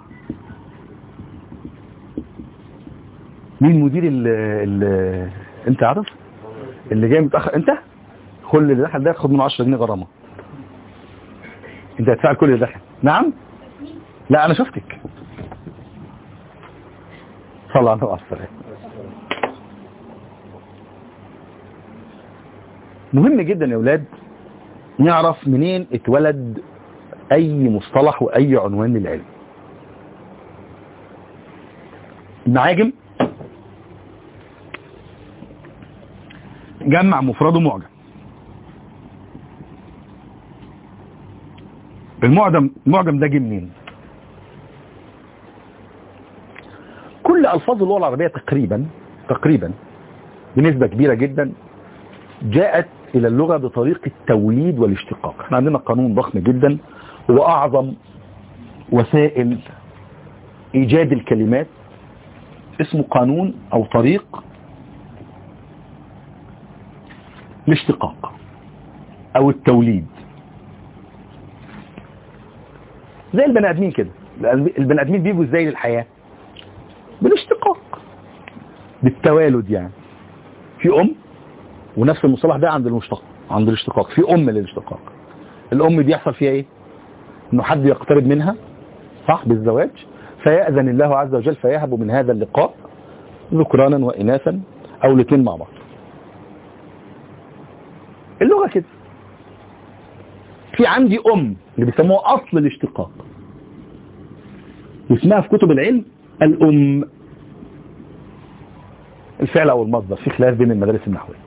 مين مدير ال ال انت عارف اللي جاي متأخر انت كل اللي دخل ده ياخد منه 10 جنيه غرامة انت هتدفع كل اللي دخل نعم لا انا شفتك صلى الله عليه وسلم مهم جدا يا اولاد نعرف منين اتولد اي مصطلح واي عنوان للعلم المعاجم جمع مفرده معجم المعجم المعجم ده جه منين كل الفاظ اللغه العربيه تقريبا تقريبا بنسبه كبيره جدا جاءت الى اللغه بطريق التوليد والاشتقاق احنا عندنا قانون ضخم جدا هو اعظم وسائل ايجاد الكلمات اسمه قانون او طريق الاشتقاق او التوليد زي البني ادمين كده البني ادمين بيجوا ازاي للحياه بالاشتقاق بالتوالد يعني في ام ونفس المصطلح ده عند المشتق عند الاشتقاق في ام للاشتقاق الام دي يحصل فيها ايه انه حد يقترب منها صح بالزواج فيأذن الله عز وجل فيهب من هذا اللقاء ذكرانا وإناثا أو الاثنين مع بعض اللغة كده في عندي أم اللي بيسموها أصل الاشتقاق واسمها في كتب العلم الأم الفعل او المصدر في خلاف بين المدارس النحويه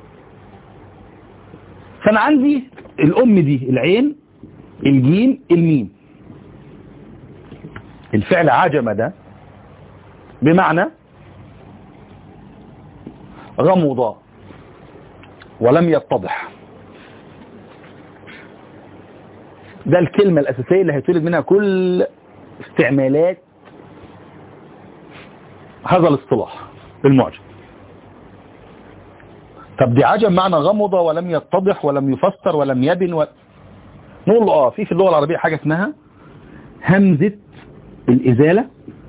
فانا عندي الام دي العين الجيم الميم الفعل عجم ده بمعنى غمض ولم يتضح ده الكلمة الأساسية اللي هيتولد منها كل استعمالات هذا الاصطلاح المعجم طب دي عجم معنى غمض ولم يتضح ولم يفسر ولم يبن و... نقول له اه في في اللغة العربية حاجة اسمها همزة الإزالة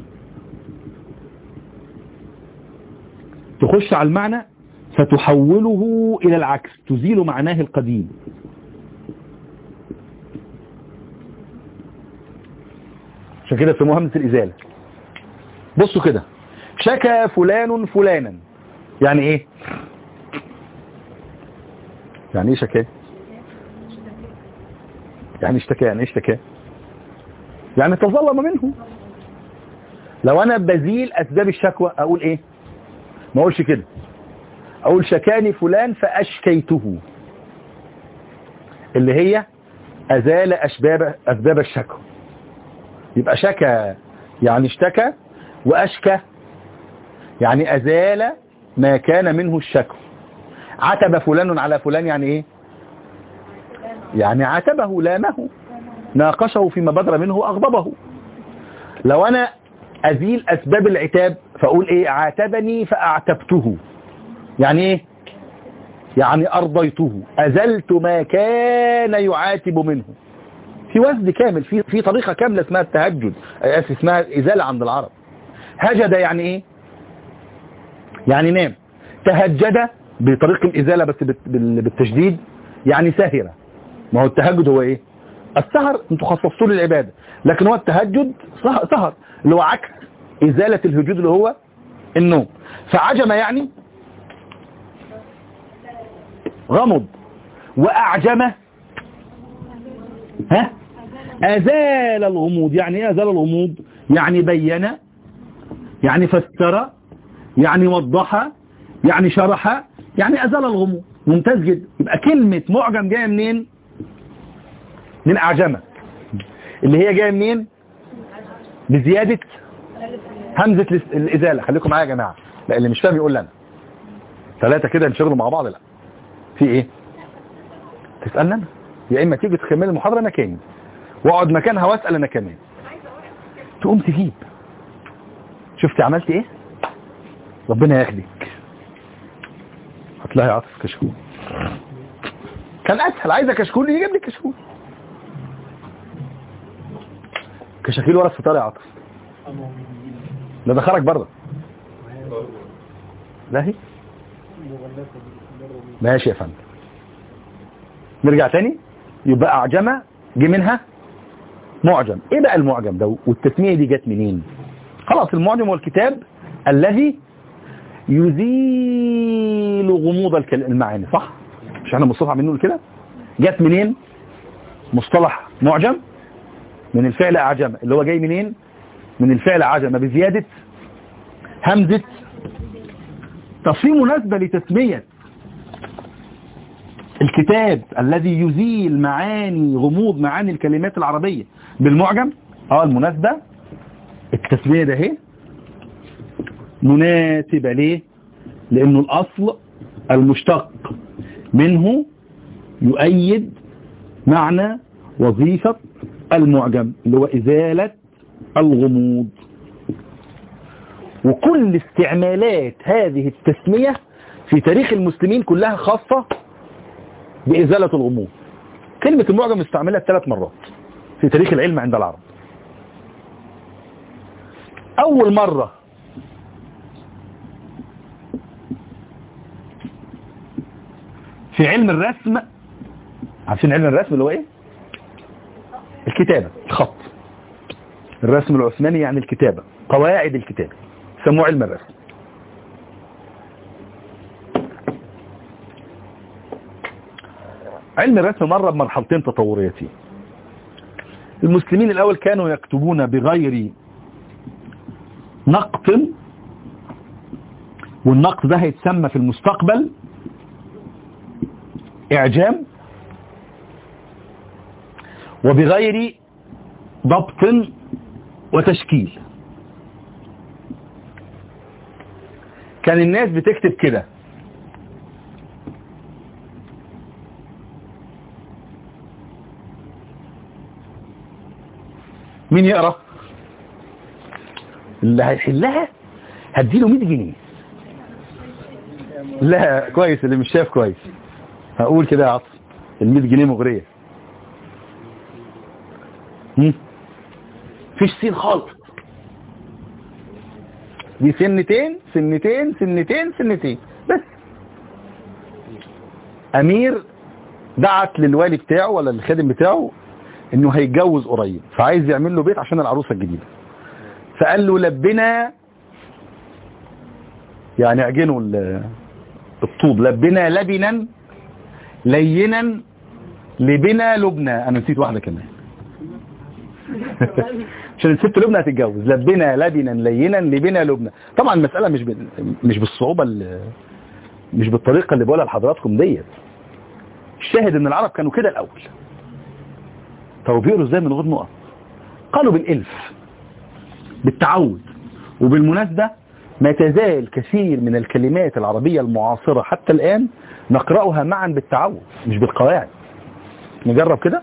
تخش على المعنى فتحوله إلى العكس تزيل معناه القديم عشان كده اسموها همزة الإزالة بصوا كده شكى فلان فلانا يعني ايه يعني ايه شكاه يعني اشتكى يعني ايه اشتكى يعني تظلم منه لو انا بزيل اسباب الشكوى اقول ايه ما اقولش كده اقول شكاني فلان فاشكيته اللي هي ازال اسباب اسباب الشكوى يبقى شكى يعني اشتكى واشكى يعني ازال ما كان منه الشكوى عتب فلان على فلان يعني ايه يعني عتبه لامه ناقشه فيما بدر منه اغضبه لو انا ازيل اسباب العتاب فاقول ايه عاتبني فاعتبته يعني ايه يعني ارضيته ازلت ما كان يعاتب منه في وزن كامل في في طريقه كامله اسمها التهجد اسف اسمها ازاله عند العرب هجد يعني ايه يعني نام تهجد بطريق الازاله بس بالتشديد يعني سهر ما هو التهجد هو ايه السهر انتوا خصصتوا لي العباده لكن هو التهجد سهر اللي هو عكس ازاله الهجود اللي هو النوم فعجم يعني غمض واعجم ها ازال الغموض يعني ايه ازال الغموض يعني بين يعني فسر يعني وضح يعني شرح يعني ازال الغموض ممتاز جدا يبقى كلمة معجم جاية منين من اعجمة اللي هي جاية منين بزيادة همزة الازالة خليكم معايا يا جماعة لا اللي مش فاهم يقول لنا ثلاثة كده نشغلوا مع بعض لا في ايه تسألنا انا يا اما تيجي تكمل المحاضرة مكاني واقعد مكانها واسأل انا كمان تقوم تجيب شفتي عملت ايه ربنا ياخدك هتلاقي عاطف كشكول كان اسهل عايزه كشكول يجيب لك كشكول كشاكيل ورا الستار يا عاطف ده ده خرج بره لا هي ماشي يا فندم نرجع تاني يبقى اعجمه جه منها معجم ايه بقى المعجم ده والتسميه دي جت منين خلاص المعجم هو الكتاب الذي يزيل غموض المعاني صح مش احنا مصطلح عاملين نقول كده جت منين مصطلح معجم من الفعل اعجم اللي هو جاي منين من الفعل عجم بزيادة همزة طب في مناسبة لتسمية الكتاب الذي يزيل معاني غموض معاني الكلمات العربية بالمعجم اه المناسبة التسمية ده اهي مناسبة ليه لانه الاصل المشتق منه يؤيد معنى وظيفة المعجم اللي هو ازالة الغموض وكل استعمالات هذه التسمية في تاريخ المسلمين كلها خاصة بإزالة الغموض كلمة المعجم استعملها ثلاث مرات في تاريخ العلم عند العرب أول مرة في علم الرسم عارفين علم الرسم اللي هو ايه الكتابة الخط الرسم العثماني يعني الكتابة قواعد الكتابة سموه علم الرسم علم الرسم مر بمرحلتين تطوريتين المسلمين الأول كانوا يكتبون بغير نقط والنقط ده هيتسمى في المستقبل إعجام وبغير ضبط وتشكيل كان الناس بتكتب كده مين يقرأ اللي هيحلها هديله 100 جنيه لا كويس اللي مش شايف كويس هقول كده يا عطف ال 100 جنيه مغرية هم؟ فيش سين خالص دي سنتين سنتين سنتين سنتين بس امير دعت للوالي بتاعه ولا الخادم بتاعه انه هيتجوز قريب فعايز يعمل له بيت عشان العروسه الجديده فقال له لبنا يعني اعجنوا ال- الطوب لبنا لبنا لينا لبنا لبنى انا نسيت واحده كمان عشان الست لبنى هتتجوز لبنا لبنا لينا لبنا لبنى طبعا المساله مش ب... مش بالصعوبه اللي... مش بالطريقه اللي بقولها لحضراتكم ديت الشاهد ان العرب كانوا كده الاول طب بيقروا ازاي من غير نقط قالوا بالالف بالتعود وبالمناسبة ما تزال كثير من الكلمات العربية المعاصرة حتى الآن نقرأها معا بالتعود مش بالقواعد نجرب كده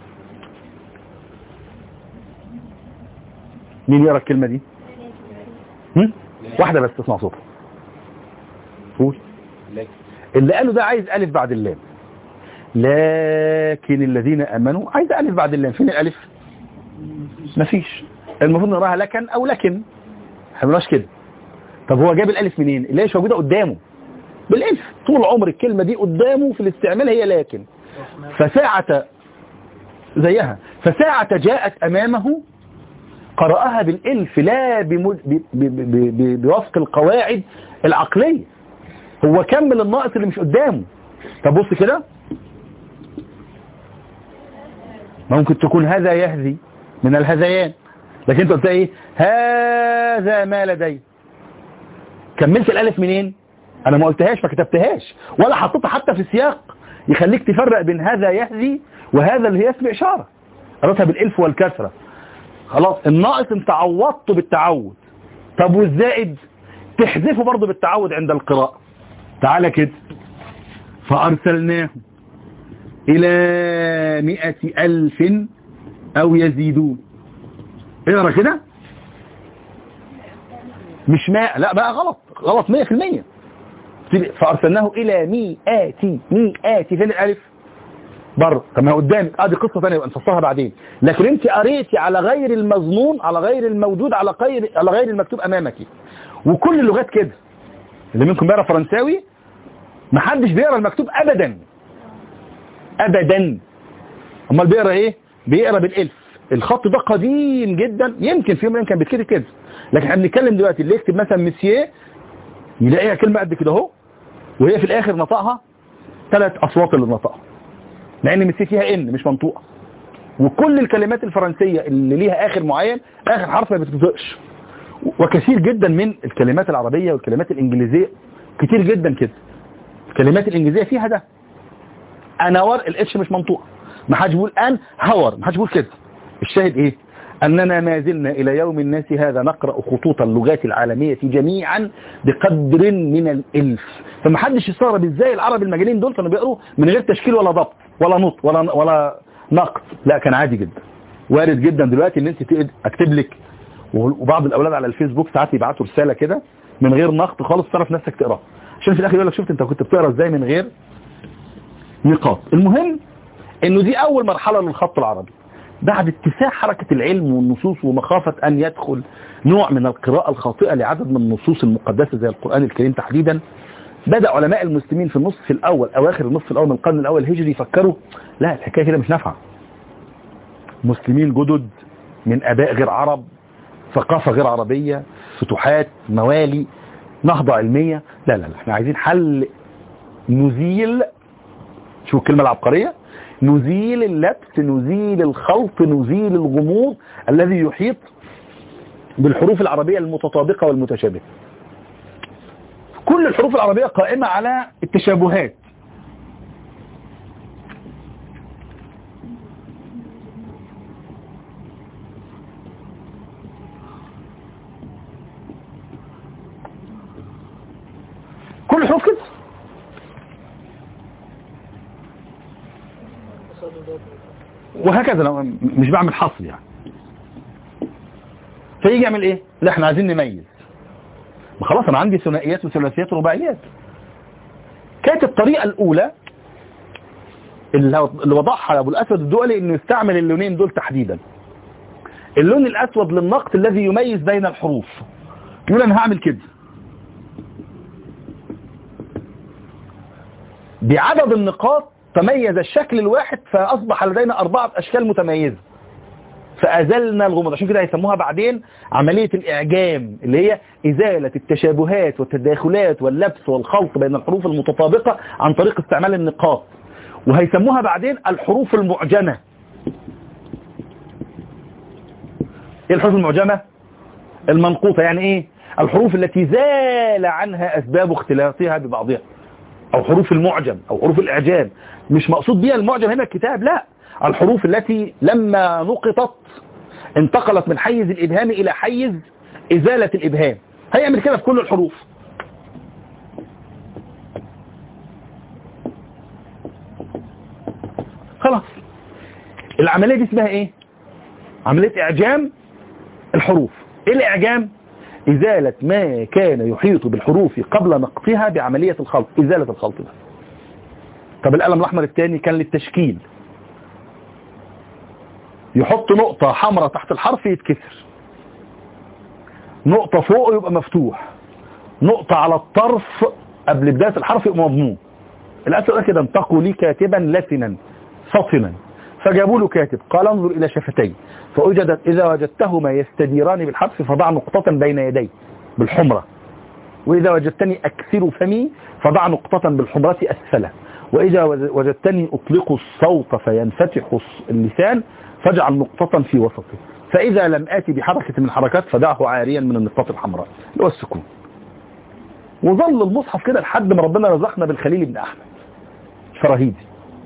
مين يقرأ الكلمة دي هم؟ واحدة بس تسمع صوتها قول اللي قاله ده عايز ألف بعد اللام لكن الذين امنوا عايز الف بعد اللام فين الالف مفيش المفروض نقراها لكن او لكن هنقراش كده طب هو جاب الالف منين اللي هي مش موجوده قدامه بالالف طول عمر الكلمه دي قدامه في الاستعمال هي لكن فساعه زيها فساعه جاءت امامه قرأها بالالف لا بمد... ب... ب... ب... ب... بوفق القواعد العقليه هو كمل الناقص اللي مش قدامه طب بص كده ممكن تكون هذا يهذي من الهذيان لكن انت قلت ايه هذا ما لدي كملت الالف منين انا ما قلتهاش ما كتبتهاش ولا حطيتها حتى في السياق يخليك تفرق بين هذا يهذي وهذا اللي هي اسم اشاره قرأتها بالالف والكسره خلاص الناقص انت عوضته بالتعود طب والزائد تحذفه برضه بالتعود عند القراءه تعالى كده فارسلناه إلى مئة ألف أو يزيدون اقرا كده مش ماء لا بقى غلط غلط مية في المية فأرسلناه إلى مئات مئات فين الألف بره طب ما قدامك اه دي قصة ثانية يبقى نفصلها بعدين لكن انت قريتي على غير المظنون على غير الموجود على غير على غير المكتوب امامك وكل اللغات كده اللي منكم بيقرا فرنساوي محدش بيقرا المكتوب ابدا ابدا امال بيقرا ايه بيقرا بالالف الخط ده قديم جدا يمكن في يوم كان بيتكتب كده لكن احنا بنتكلم دلوقتي اللي يكتب مثلا مسييه يلاقيها كلمه قد كده اهو وهي في الاخر نطقها ثلاث اصوات اللي نطقها مع ان مسييه فيها ان مش منطوقه وكل الكلمات الفرنسيه اللي ليها اخر معين اخر حرف ما بتنطقش وكثير جدا من الكلمات العربيه والكلمات الانجليزيه كتير جدا كده الكلمات الانجليزيه فيها ده انور الاتش مش منطوقه ما حدش بيقول ان هور ما حدش بيقول كده الشاهد ايه اننا ما زلنا الى يوم الناس هذا نقرا خطوط اللغات العالميه جميعا بقدر من الالف فما حدش يستغرب ازاي العرب المجانين دول كانوا بيقروا من غير تشكيل ولا ضبط ولا نطق ولا ولا نقد لا كان عادي جدا وارد جدا دلوقتي ان انت تقد- اكتب لك وبعض الاولاد على الفيسبوك ساعات يبعتوا رساله كده من غير نقد خالص تعرف نفسك تقراها عشان في الاخر يقول لك شفت انت كنت بتقرا ازاي من غير نقاط المهم انه دي اول مرحلة للخط العربي بعد اتساع حركة العلم والنصوص ومخافة ان يدخل نوع من القراءة الخاطئة لعدد من النصوص المقدسة زي القرآن الكريم تحديدا بدأ علماء المسلمين في النصف الاول اواخر النصف الاول من القرن الاول الهجري يفكروا لا الحكاية كده مش نافعة مسلمين جدد من اباء غير عرب ثقافة غير عربية فتوحات موالي نهضة علمية لا لا لا احنا عايزين حل نزيل شو الكلمة العبقرية نزيل اللبس نزيل الخلط نزيل الغموض الذي يحيط بالحروف العربية المتطابقة والمتشابهة كل الحروف العربية قائمة على التشابهات كل الحروف كده وهكذا لو مش بعمل حصر يعني فيجي يعمل ايه لا احنا عايزين نميز ما خلاص انا عندي ثنائيات وثلاثيات ورباعيات كانت الطريقة الاولى اللي اللي وضعها ابو الاسود الدولي انه يستعمل اللونين دول تحديدا اللون الاسود للنقط الذي يميز بين الحروف يقول انا هعمل كده بعدد النقاط تميز الشكل الواحد فأصبح لدينا أربعة أشكال متميزة فأزلنا الغموض عشان كده هيسموها بعدين عملية الإعجام اللي هي إزالة التشابهات والتداخلات واللبس والخلط بين الحروف المتطابقة عن طريق استعمال النقاط وهيسموها بعدين الحروف المعجمة ايه الحروف المعجمة المنقوطة يعني ايه الحروف التي زال عنها أسباب اختلاطها ببعضها او حروف المعجم او حروف الاعجام مش مقصود بيها المعجم هنا الكتاب لا الحروف التي لما نقطت انتقلت من حيز الابهام الى حيز ازالة الابهام هيعمل كده في كل الحروف خلاص العملية دي اسمها ايه عملية اعجام الحروف ايه الاعجام إزالة ما كان يحيط بالحروف قبل نقطها بعملية الخلط إزالة الخلط ده طب القلم الأحمر الثاني كان للتشكيل يحط نقطة حمراء تحت الحرف يتكسر نقطة فوق يبقى مفتوح نقطة على الطرف قبل بداية الحرف يبقى مضموم الأسئلة كده انتقوا لي كاتبا لسنا فطنا فجابوا له كاتب قال انظر إلى شفتيه فوجدت إذا وجدتهما يستديران بالحرف فضع نقطة بين يدي بالحمرة وإذا وجدتني أكثر فمي فضع نقطة بالحمرة أسفله وإذا وجدتني أطلق الصوت فينفتح اللسان فاجعل نقطة في وسطه فإذا لم آتي بحركة من الحركات فدعه عاريا من النقطة الحمراء اللي هو السكون وظل المصحف كده لحد ما ربنا رزقنا بالخليل بن أحمد الفراهيدي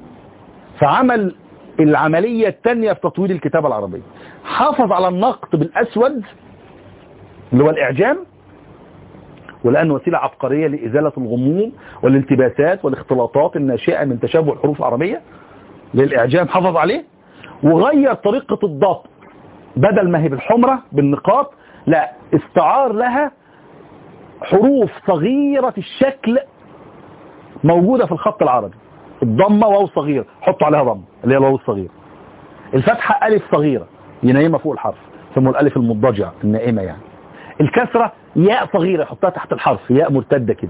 فعمل العملية الثانية في تطوير الكتابة العربية حافظ على النقط بالأسود اللي هو الإعجام ولأنه وسيلة عبقرية لإزالة الغموض والالتباسات والاختلاطات الناشئة من تشابه الحروف العربية للإعجام حافظ عليه وغير طريقة الضبط بدل ما هي بالحمرة بالنقاط لا استعار لها حروف صغيرة الشكل موجودة في الخط العربي الضمة واو صغيرة حطوا عليها ضمة اللي هي الواو الصغيرة الفتحة ألف صغيرة ينيمة فوق الحرف ثم الألف المضجعة النائمة يعني الكسرة ياء صغيرة يحطها تحت الحرف ياء مرتدة كده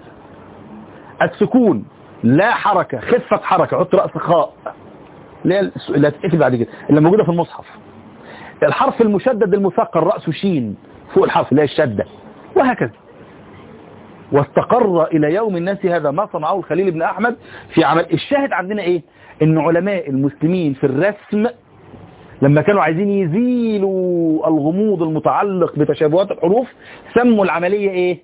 السكون لا حركة خفة حركة حط رأس خاء اللي هي اللي هتتقفل بعد كده اللي موجودة في المصحف الحرف المشدد المثقل رأسه شين فوق الحرف اللي هي الشدة وهكذا واستقر إلى يوم الناس هذا ما صنعه الخليل بن أحمد في عمل الشاهد عندنا إيه إن علماء المسلمين في الرسم لما كانوا عايزين يزيلوا الغموض المتعلق بتشابهات الحروف سموا العملية إيه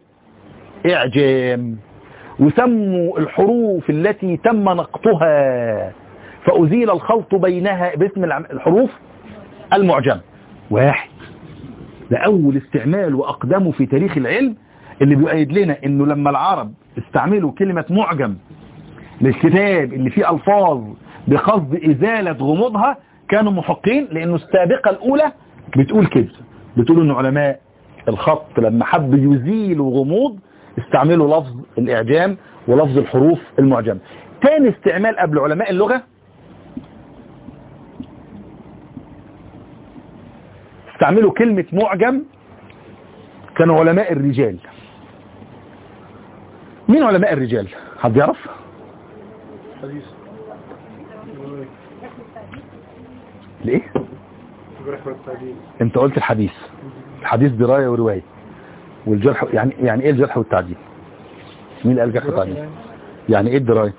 إعجام وسموا الحروف التي تم نقطها فأزيل الخلط بينها باسم الحروف المعجم واحد ده أول استعمال وأقدمه في تاريخ العلم اللي بيؤيد لنا انه لما العرب استعملوا كلمة معجم للكتاب اللي فيه الفاظ بقصد ازالة غموضها كانوا محقين لانه السابقة الاولى بتقول كده بتقول ان علماء الخط لما حب يزيلوا غموض استعملوا لفظ الاعجام ولفظ الحروف المعجمة تاني استعمال قبل علماء اللغة استعملوا كلمة معجم كانوا علماء الرجال مين علماء الرجال حد يعرف حديث ليه الجرح والتعديل انت قلت الحديث الحديث دراية ورواية والجرح يعني يعني ايه الجرح والتعديل مين اللي قال الجرح والتعديل يعني يعني ايه الدراية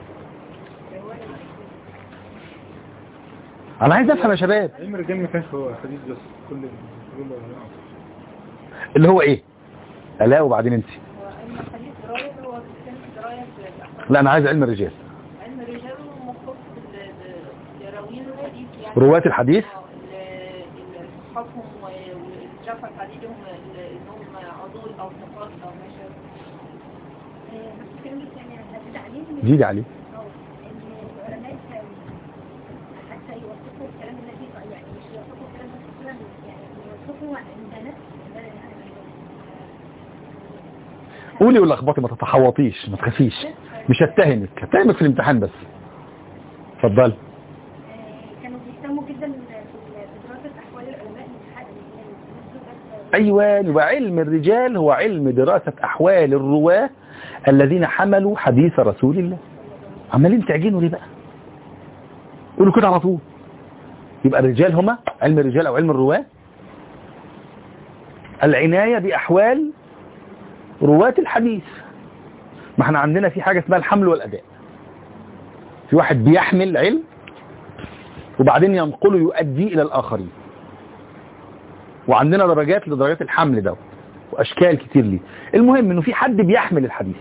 انا عايز افهم يا شباب علم الرجال ما كانش هو حديث بس كل كل اللي هو ايه الا وبعدين انت وإن الحديث راية لا انا عايز علم الرجال علم الرجال مختص بال- براويين الحديث يعني رواة الحديث آه، ال- ال- صحتهم و- والجرح الحديثهم ال- انهم عضول او ثقات او ما شابه بس الكلام ده يعني هزيد عليه زيدي عليه أو إن العلماء كانوا حتى يوثقوا الكلام الذي يعني مش يوثقوا الكلام بس الكلام يعني يوثقوا عند نفس قولي ولا اخبطي ما تتحوطيش ما تخافيش مش هتهمك هتهمك في الامتحان بس اتفضل كانوا بيهتموا جدا في دراسة أحوال العلماء من حق ايوه يبقى علم الرجال هو علم دراسة احوال الرواة الذين حملوا حديث رسول الله عمالين تعجنوا ليه بقى قولوا كده على طول يبقى الرجال هما علم الرجال او علم الرواة العناية باحوال رواة الحديث ما احنا عندنا في حاجة اسمها الحمل والاداء في واحد بيحمل علم وبعدين ينقله يؤدي الى الاخرين وعندنا درجات لدرجات الحمل ده واشكال كتير ليه المهم انه في حد بيحمل الحديث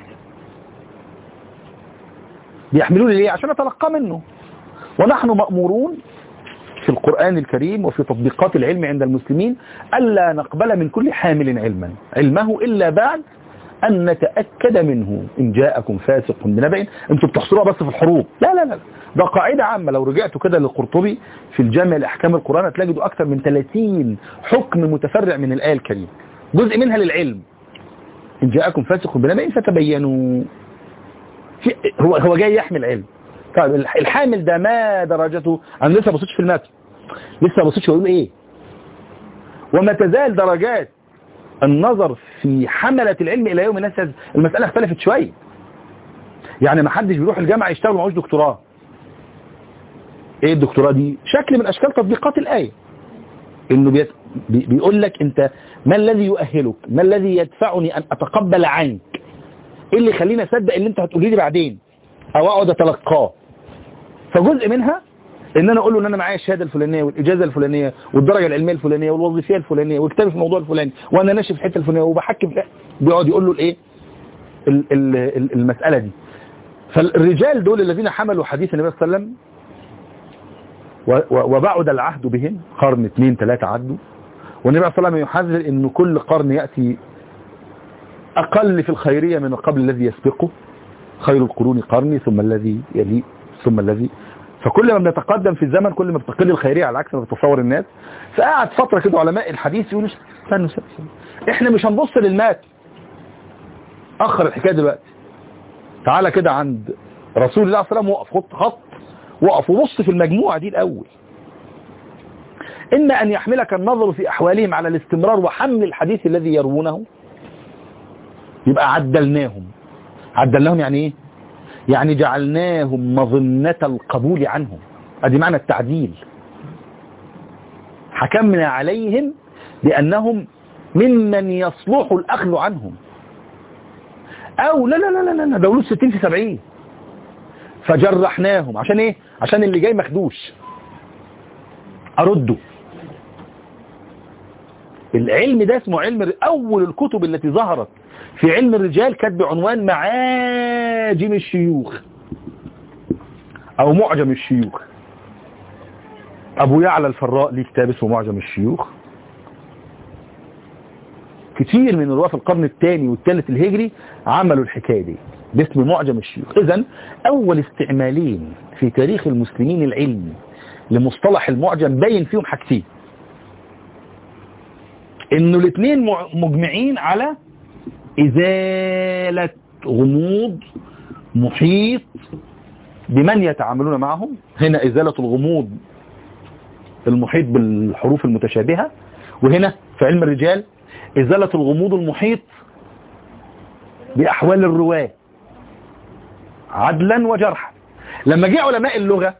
بيحملوه ليه عشان اتلقى منه ونحن مأمورون في القرآن الكريم وفي تطبيقات العلم عند المسلمين ألا نقبل من كل حامل علما علمه إلا بعد أن نتأكد منه إن جاءكم فاسق بنبأ أنتوا بتحصروها بس في الحروب لا لا لا ده قاعدة عامة لو رجعتوا كده للقرطبي في الجامع لأحكام القرآن هتلاقوا أكثر من 30 حكم متفرع من الآية الكريمة جزء منها للعلم إن جاءكم فاسق بنبأ فتبينوا في هو هو جاي يحمل علم طيب الحامل ده ما درجته انا لسه ما بصيتش في المتن لسه ما بصيتش بقول ايه وما تزال درجات النظر في حملة العلم الى يوم الناس المسألة اختلفت شوية يعني ما حدش بيروح الجامعة يشتغل معهوش دكتوراه ايه الدكتوراه دي شكل من اشكال تطبيقات الآية انه بيت... بي... بيقول لك انت ما الذي يؤهلك ما الذي يدفعني ان اتقبل عنك ايه اللي يخليني اصدق اللي انت هتقولي لي بعدين او اقعد اتلقاه فجزء منها ان انا اقول له ان انا معايا الشهاده الفلانيه والاجازه الفلانيه والدرجه العلميه الفلانيه والوظيفيه الفلانيه وكتابي في الموضوع الفلاني وانا ماشي في الحته الفلانيه وبحكي في بيقعد يقول له الايه ال- ال- ال- المساله دي فالرجال دول الذين حملوا حديث النبي صلى الله عليه وسلم و- و- وبعد العهد بهم قرن اثنين ثلاثه عدوا والنبي صلى الله عليه وسلم يحذر ان كل قرن ياتي اقل في الخيريه من قبل الذي يسبقه خير القرون قرني ثم الذي يلي ثم الذي فكل ما بنتقدم في الزمن كل ما بتقل الخيرية على عكس ما بتصور الناس فقعد فترة كده علماء الحديث يقولوا استنوا استنوا احنا مش هنبص للمات اخر الحكاية دلوقتي تعالى كده عند رسول الله صلى الله عليه وسلم وقف خط خط وقف وبص في المجموعة دي الاول إما أن يحملك النظر في أحوالهم على الاستمرار وحمل الحديث الذي يروونه يبقى عدلناهم عدلناهم يعني ايه يعني جعلناهم مظنة القبول عنهم ادي معنى التعديل حكمنا عليهم بانهم ممن يصلح الاخذ عنهم او لا لا لا لا لا دولوا 60 في 70 فجرحناهم عشان ايه عشان اللي جاي مخدوش ارده العلم ده اسمه علم اول الكتب التي ظهرت في علم الرجال كانت بعنوان معاجم الشيوخ او معجم الشيوخ ابو يعلى الفراء ليه كتاب اسمه معجم الشيوخ كتير من رواه في القرن الثاني والثالث الهجري عملوا الحكاية دي باسم معجم الشيوخ اذا اول استعمالين في تاريخ المسلمين العلمي لمصطلح المعجم باين فيهم حاجتين انه الاثنين مجمعين على ازالة غموض محيط بمن يتعاملون معهم هنا ازالة الغموض المحيط بالحروف المتشابهة وهنا في علم الرجال ازالة الغموض المحيط باحوال الرواة عدلا وجرحا لما جاء علماء اللغة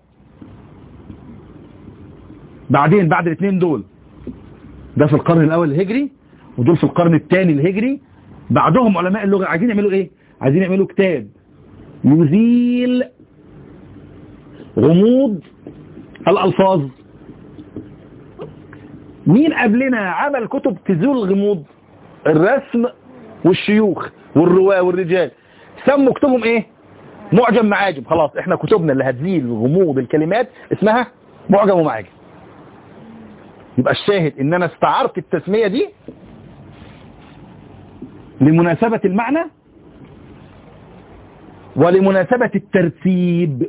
بعدين بعد الاثنين دول ده في القرن الاول الهجري ودول في القرن الثاني الهجري بعدهم علماء اللغة عايزين يعملوا ايه عايزين يعملوا كتاب يزيل غموض الالفاظ مين قبلنا عمل كتب تزيل الغموض الرسم والشيوخ والرواة والرجال سموا كتبهم ايه معجم معاجم خلاص احنا كتبنا اللي هتزيل غموض الكلمات اسمها معجم ومعاجم يبقى الشاهد ان انا استعرت التسمية دي لمناسبة المعنى ولمناسبة الترتيب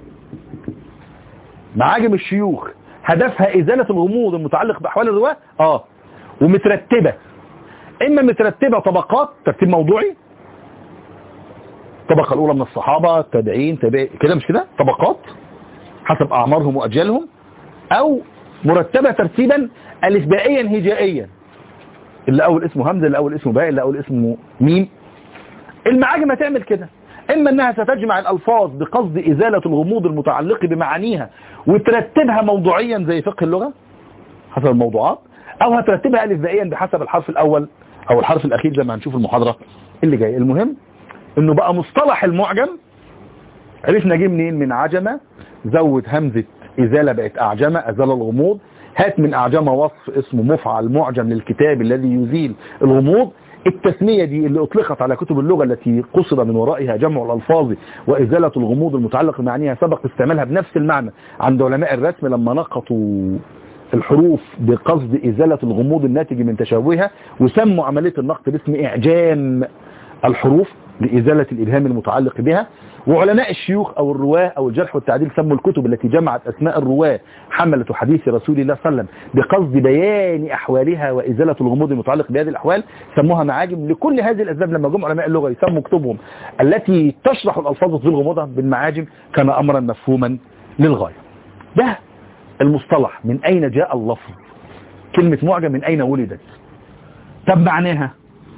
معاجم الشيوخ هدفها ازالة الغموض المتعلق باحوال الرواة اه ومترتبة اما مترتبة طبقات ترتيب موضوعي الطبقة الاولى من الصحابة التابعين تابعين كده مش كده طبقات حسب اعمارهم واجيالهم او مرتبة ترتيبا الاسبائيا هجائيا اللي اول اسمه همزة اللي اول اسمه باء اللي اول اسمه ميم المعاجم هتعمل كده اما انها ستجمع الالفاظ بقصد ازالة الغموض المتعلق بمعانيها وترتبها موضوعيا زي فقه اللغة حسب الموضوعات او هترتبها الفبائيا بحسب الحرف الاول او الحرف الاخير زي ما هنشوف المحاضرة اللي جاي المهم انه بقى مصطلح المعجم عرفنا جه منين من عجمة زود همزة ازالة بقت اعجمة ازال الغموض هات من اعجمة وصف اسمه مفعل معجم للكتاب الذي يزيل الغموض التسمية دي اللي اطلقت على كتب اللغة التي قصد من ورائها جمع الالفاظ وازالة الغموض المتعلق بمعانيها سبق استعمالها بنفس المعنى عند علماء الرسم لما نقطوا الحروف بقصد ازالة الغموض الناتج من تشابهها وسموا عملية النقط باسم اعجام الحروف لإزالة الإبهام المتعلق بها وعلماء الشيوخ أو الرواة أو الجرح والتعديل سموا الكتب التي جمعت أسماء الرواة حملة حديث رسول الله صلى الله عليه وسلم بقصد بيان أحوالها وإزالة الغموض المتعلق بهذه الأحوال سموها معاجم لكل هذه الأسباب لما جم علماء اللغة يسموا كتبهم التي تشرح الألفاظ وتزيل غموضها بالمعاجم كان أمرا مفهوما للغاية ده المصطلح من أين جاء اللفظ كلمة معجم من أين ولدت طب معناها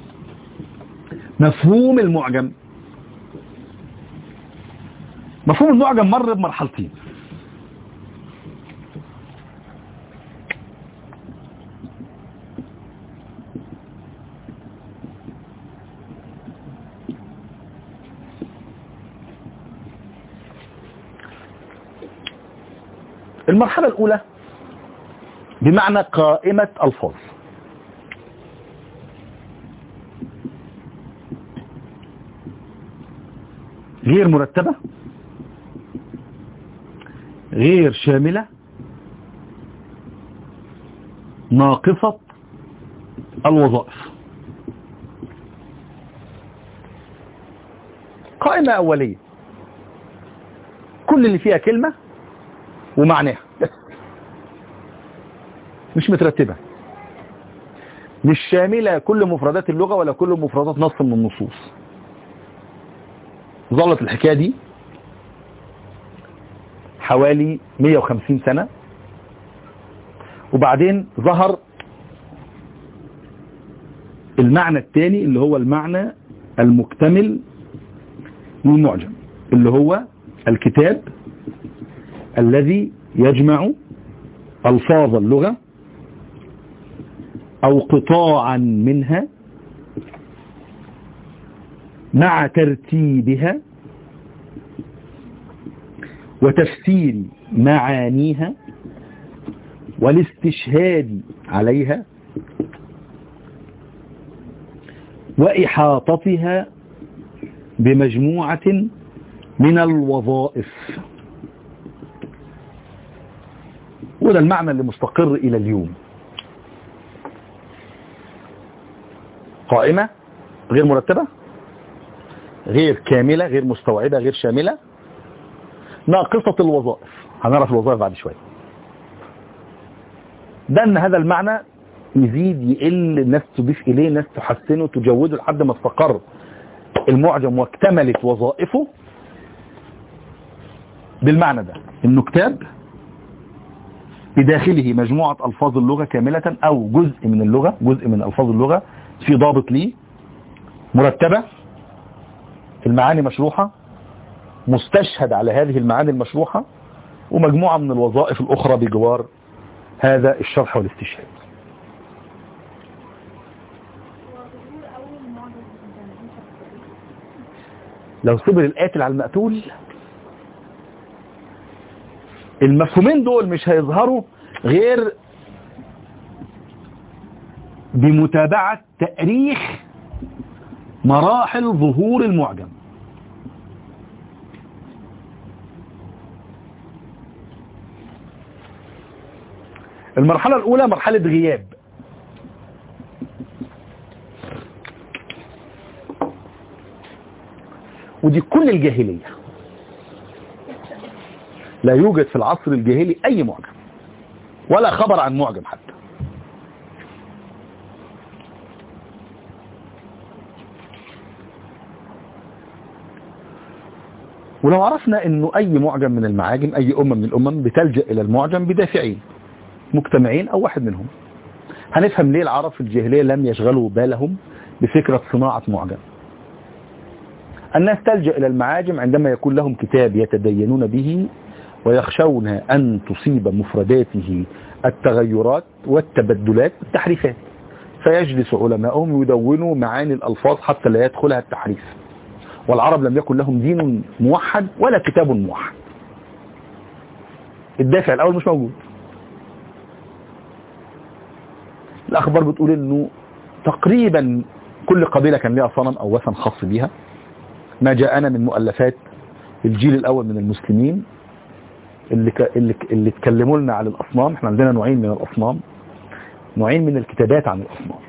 مفهوم المعجم مفهوم المعجم مر بمرحلتين المرحلة الأولى بمعنى قائمة ألفاظ غير مرتبة غير شاملة ناقصة الوظائف قائمة أولية كل اللي فيها كلمة ومعناها بس مش مترتبة مش شاملة كل مفردات اللغة ولا كل مفردات نص من النصوص ظلت الحكاية دي حوالي 150 سنة وبعدين ظهر المعنى الثاني اللي هو المعنى المكتمل للمعجم اللي هو الكتاب الذي يجمع ألفاظ اللغة أو قطاعا منها مع ترتيبها وتفسير معانيها والاستشهاد عليها وإحاطتها بمجموعة من الوظائف وده المعنى اللي مستقر إلى اليوم قائمة غير مرتبة غير كاملة غير مستوعبة غير شاملة ناقصة الوظائف هنعرف الوظائف بعد شوية ده ان هذا المعنى يزيد يقل الناس تضيف اليه ناس تحسنه تجوده لحد ما استقر المعجم واكتملت وظائفه بالمعنى ده انه كتاب بداخله مجموعة الفاظ اللغة كاملة او جزء من اللغة جزء من الفاظ اللغة في ضابط ليه مرتبة المعاني مشروحة مستشهد على هذه المعاني المشروحة ومجموعة من الوظائف الأخرى بجوار هذا الشرح والاستشهاد لو صبر القاتل على المقتول المفهومين دول مش هيظهروا غير بمتابعة تأريخ مراحل ظهور المعجم المرحلة الأولى مرحلة غياب ودي كل الجاهلية لا يوجد في العصر الجاهلي أي معجم ولا خبر عن معجم حتى ولو عرفنا انه اي معجم من المعاجم اي امة من الامم بتلجأ الى المعجم بدافعين مجتمعين او واحد منهم هنفهم ليه العرب في الجاهلية لم يشغلوا بالهم بفكرة صناعة معجم الناس تلجأ إلى المعاجم عندما يكون لهم كتاب يتدينون به ويخشون أن تصيب مفرداته التغيرات والتبدلات والتحريفات فيجلس علماؤهم يدونوا معاني الألفاظ حتى لا يدخلها التحريف والعرب لم يكن لهم دين موحد ولا كتاب موحد الدافع الأول مش موجود الأخبار بتقول أنه تقريبا كل قبيلة كان لها صنم أو وثن خاص بيها ما جاءنا من مؤلفات الجيل الأول من المسلمين اللي ك... اللي اللي اتكلموا لنا عن الأصنام احنا عندنا نوعين من الأصنام نوعين من الكتابات عن الأصنام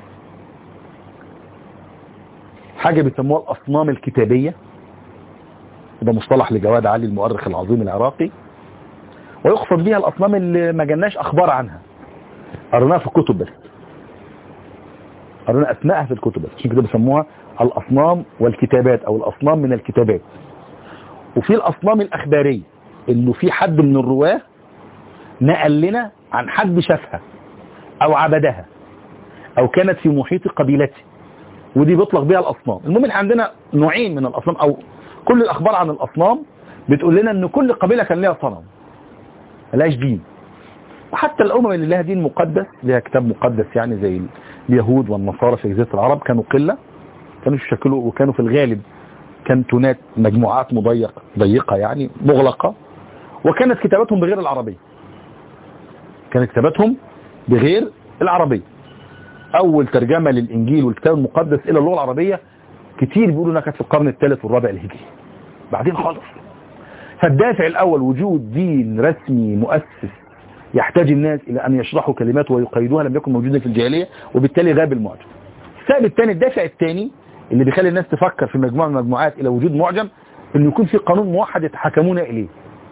حاجة بيسموها الأصنام الكتابية ده مصطلح لجواد علي المؤرخ العظيم العراقي ويقصد بها الأصنام اللي ما جالناش أخبار عنها قريناها في الكتب بس قرينا أسمائها في الكتب بس عشان كده بيسموها الأصنام والكتابات أو الأصنام من الكتابات وفي الأصنام الأخبارية إنه في حد من الرواه نقل لنا عن حد شافها أو عبدها أو كانت في محيط قبيلته ودي بيطلق بها الأصنام المهم احنا عندنا نوعين من الأصنام أو كل الأخبار عن الأصنام بتقول لنا إن كل قبيلة كان لها صنم ملهاش دين وحتى الأمم اللي لها دين مقدس لها كتاب مقدس يعني زي اليهود والنصارى في جزيرة العرب كانوا قلة كانوا يشكلوا وكانوا في الغالب كانتونات مجموعات مضيق ضيقة يعني مغلقة وكانت كتاباتهم بغير العربية كانت كتاباتهم بغير العربية أول ترجمة للإنجيل والكتاب المقدس إلى اللغة العربية كتير بيقولوا انها كانت في القرن الثالث والرابع الهجري بعدين خالص فالدافع الأول وجود دين رسمي مؤسس يحتاج الناس إلى أن يشرحوا كلمات ويقيدوها لم يكن موجودا في الجاهلية وبالتالي غاب المعجم السبب الثاني الدافع الثاني اللي بيخلي الناس تفكر في مجموعة من المجموعات إلى وجود معجم أن يكون في قانون موحد يتحكمون إليه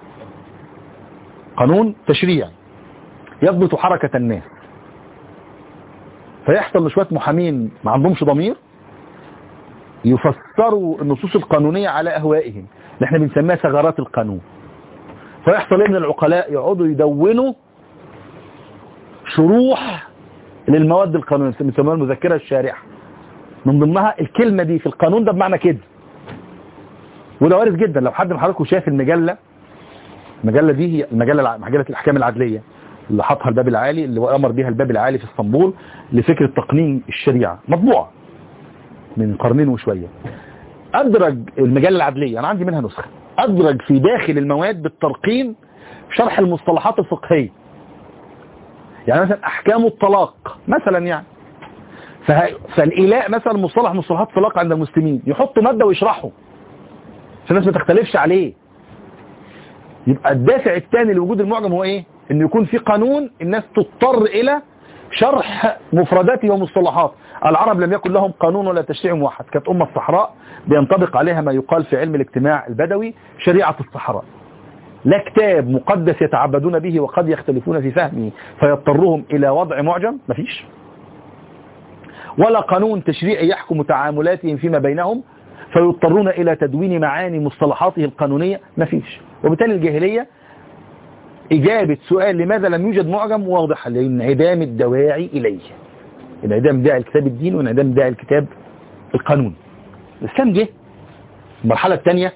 قانون تشريعي يضبط حركة الناس فيحصل لشوية محامين ما عندهمش ضمير يفسروا النصوص القانونية على أهوائهم اللي احنا بنسميها ثغرات القانون فيحصل ايه من العقلاء يقعدوا يدونوا شروح للمواد القانونية بنسميها المذكرة الشارحة من ضمنها الكلمة دي في القانون ده بمعنى كده وده وارد جدا لو حد من حضراتكم شاف المجلة المجلة دي هي المجلة مجلة الأحكام العدلية اللي حطها الباب العالي اللي أمر بها الباب العالي في اسطنبول لفكرة تقنين الشريعة مطبوعة من قرنين وشوية أدرج المجلة العدلية أنا عندي منها نسخة أدرج في داخل المواد بالترقيم شرح المصطلحات الفقهية يعني مثلا أحكام الطلاق مثلا يعني فه... فالإلاء مثلا مصطلح مصطلحات الطلاق عند المسلمين يحطوا مادة ويشرحوا عشان الناس ما تختلفش عليه يبقى الدافع الثاني لوجود المعجم هو ايه ان يكون في قانون الناس تضطر الى شرح مفرداته ومصطلحات العرب لم يكن لهم قانون ولا تشريع موحد كانت أمة الصحراء بينطبق عليها ما يقال في علم الاجتماع البدوي شريعة الصحراء لا كتاب مقدس يتعبدون به وقد يختلفون في فهمه فيضطرهم إلى وضع معجم مفيش ولا قانون تشريعي يحكم تعاملاتهم فيما بينهم فيضطرون إلى تدوين معاني مصطلحاته القانونية مفيش وبالتالي الجاهلية إجابة سؤال لماذا لم يوجد معجم واضحة لانعدام الدواعي إليه انعدام داعي الكتاب الدين وانعدام داعي الكتاب القانون الإسلام جه المرحلة الثانية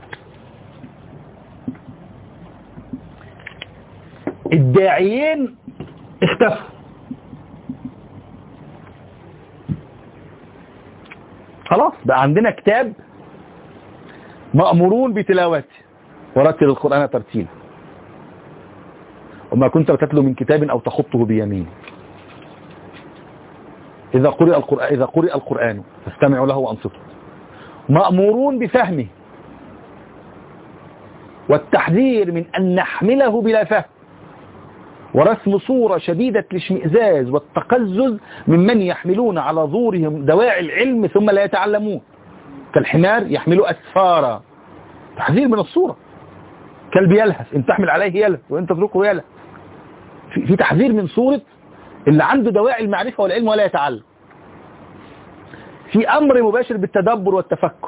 الداعيين اختفوا خلاص بقى عندنا كتاب مأمورون بتلاوته ورتل القرآن ترتيلا وما كنت تتلو من كتاب أو تخطه بيمين إذا قرئ القرآن, إذا قرئ القرآن فاستمعوا له وأنصتوا مأمورون بفهمه والتحذير من أن نحمله بلا فهم ورسم صورة شديدة الاشمئزاز والتقزز ممن يحملون على ظهورهم دواعي العلم ثم لا يتعلمون كالحمار يحمل أسفارا تحذير من الصورة كلب يلهث ان تحمل عليه يلهث وان تتركه يلهث في, في تحذير من صورة اللي عنده دواعي المعرفة والعلم ولا يتعلم في أمر مباشر بالتدبر والتفكر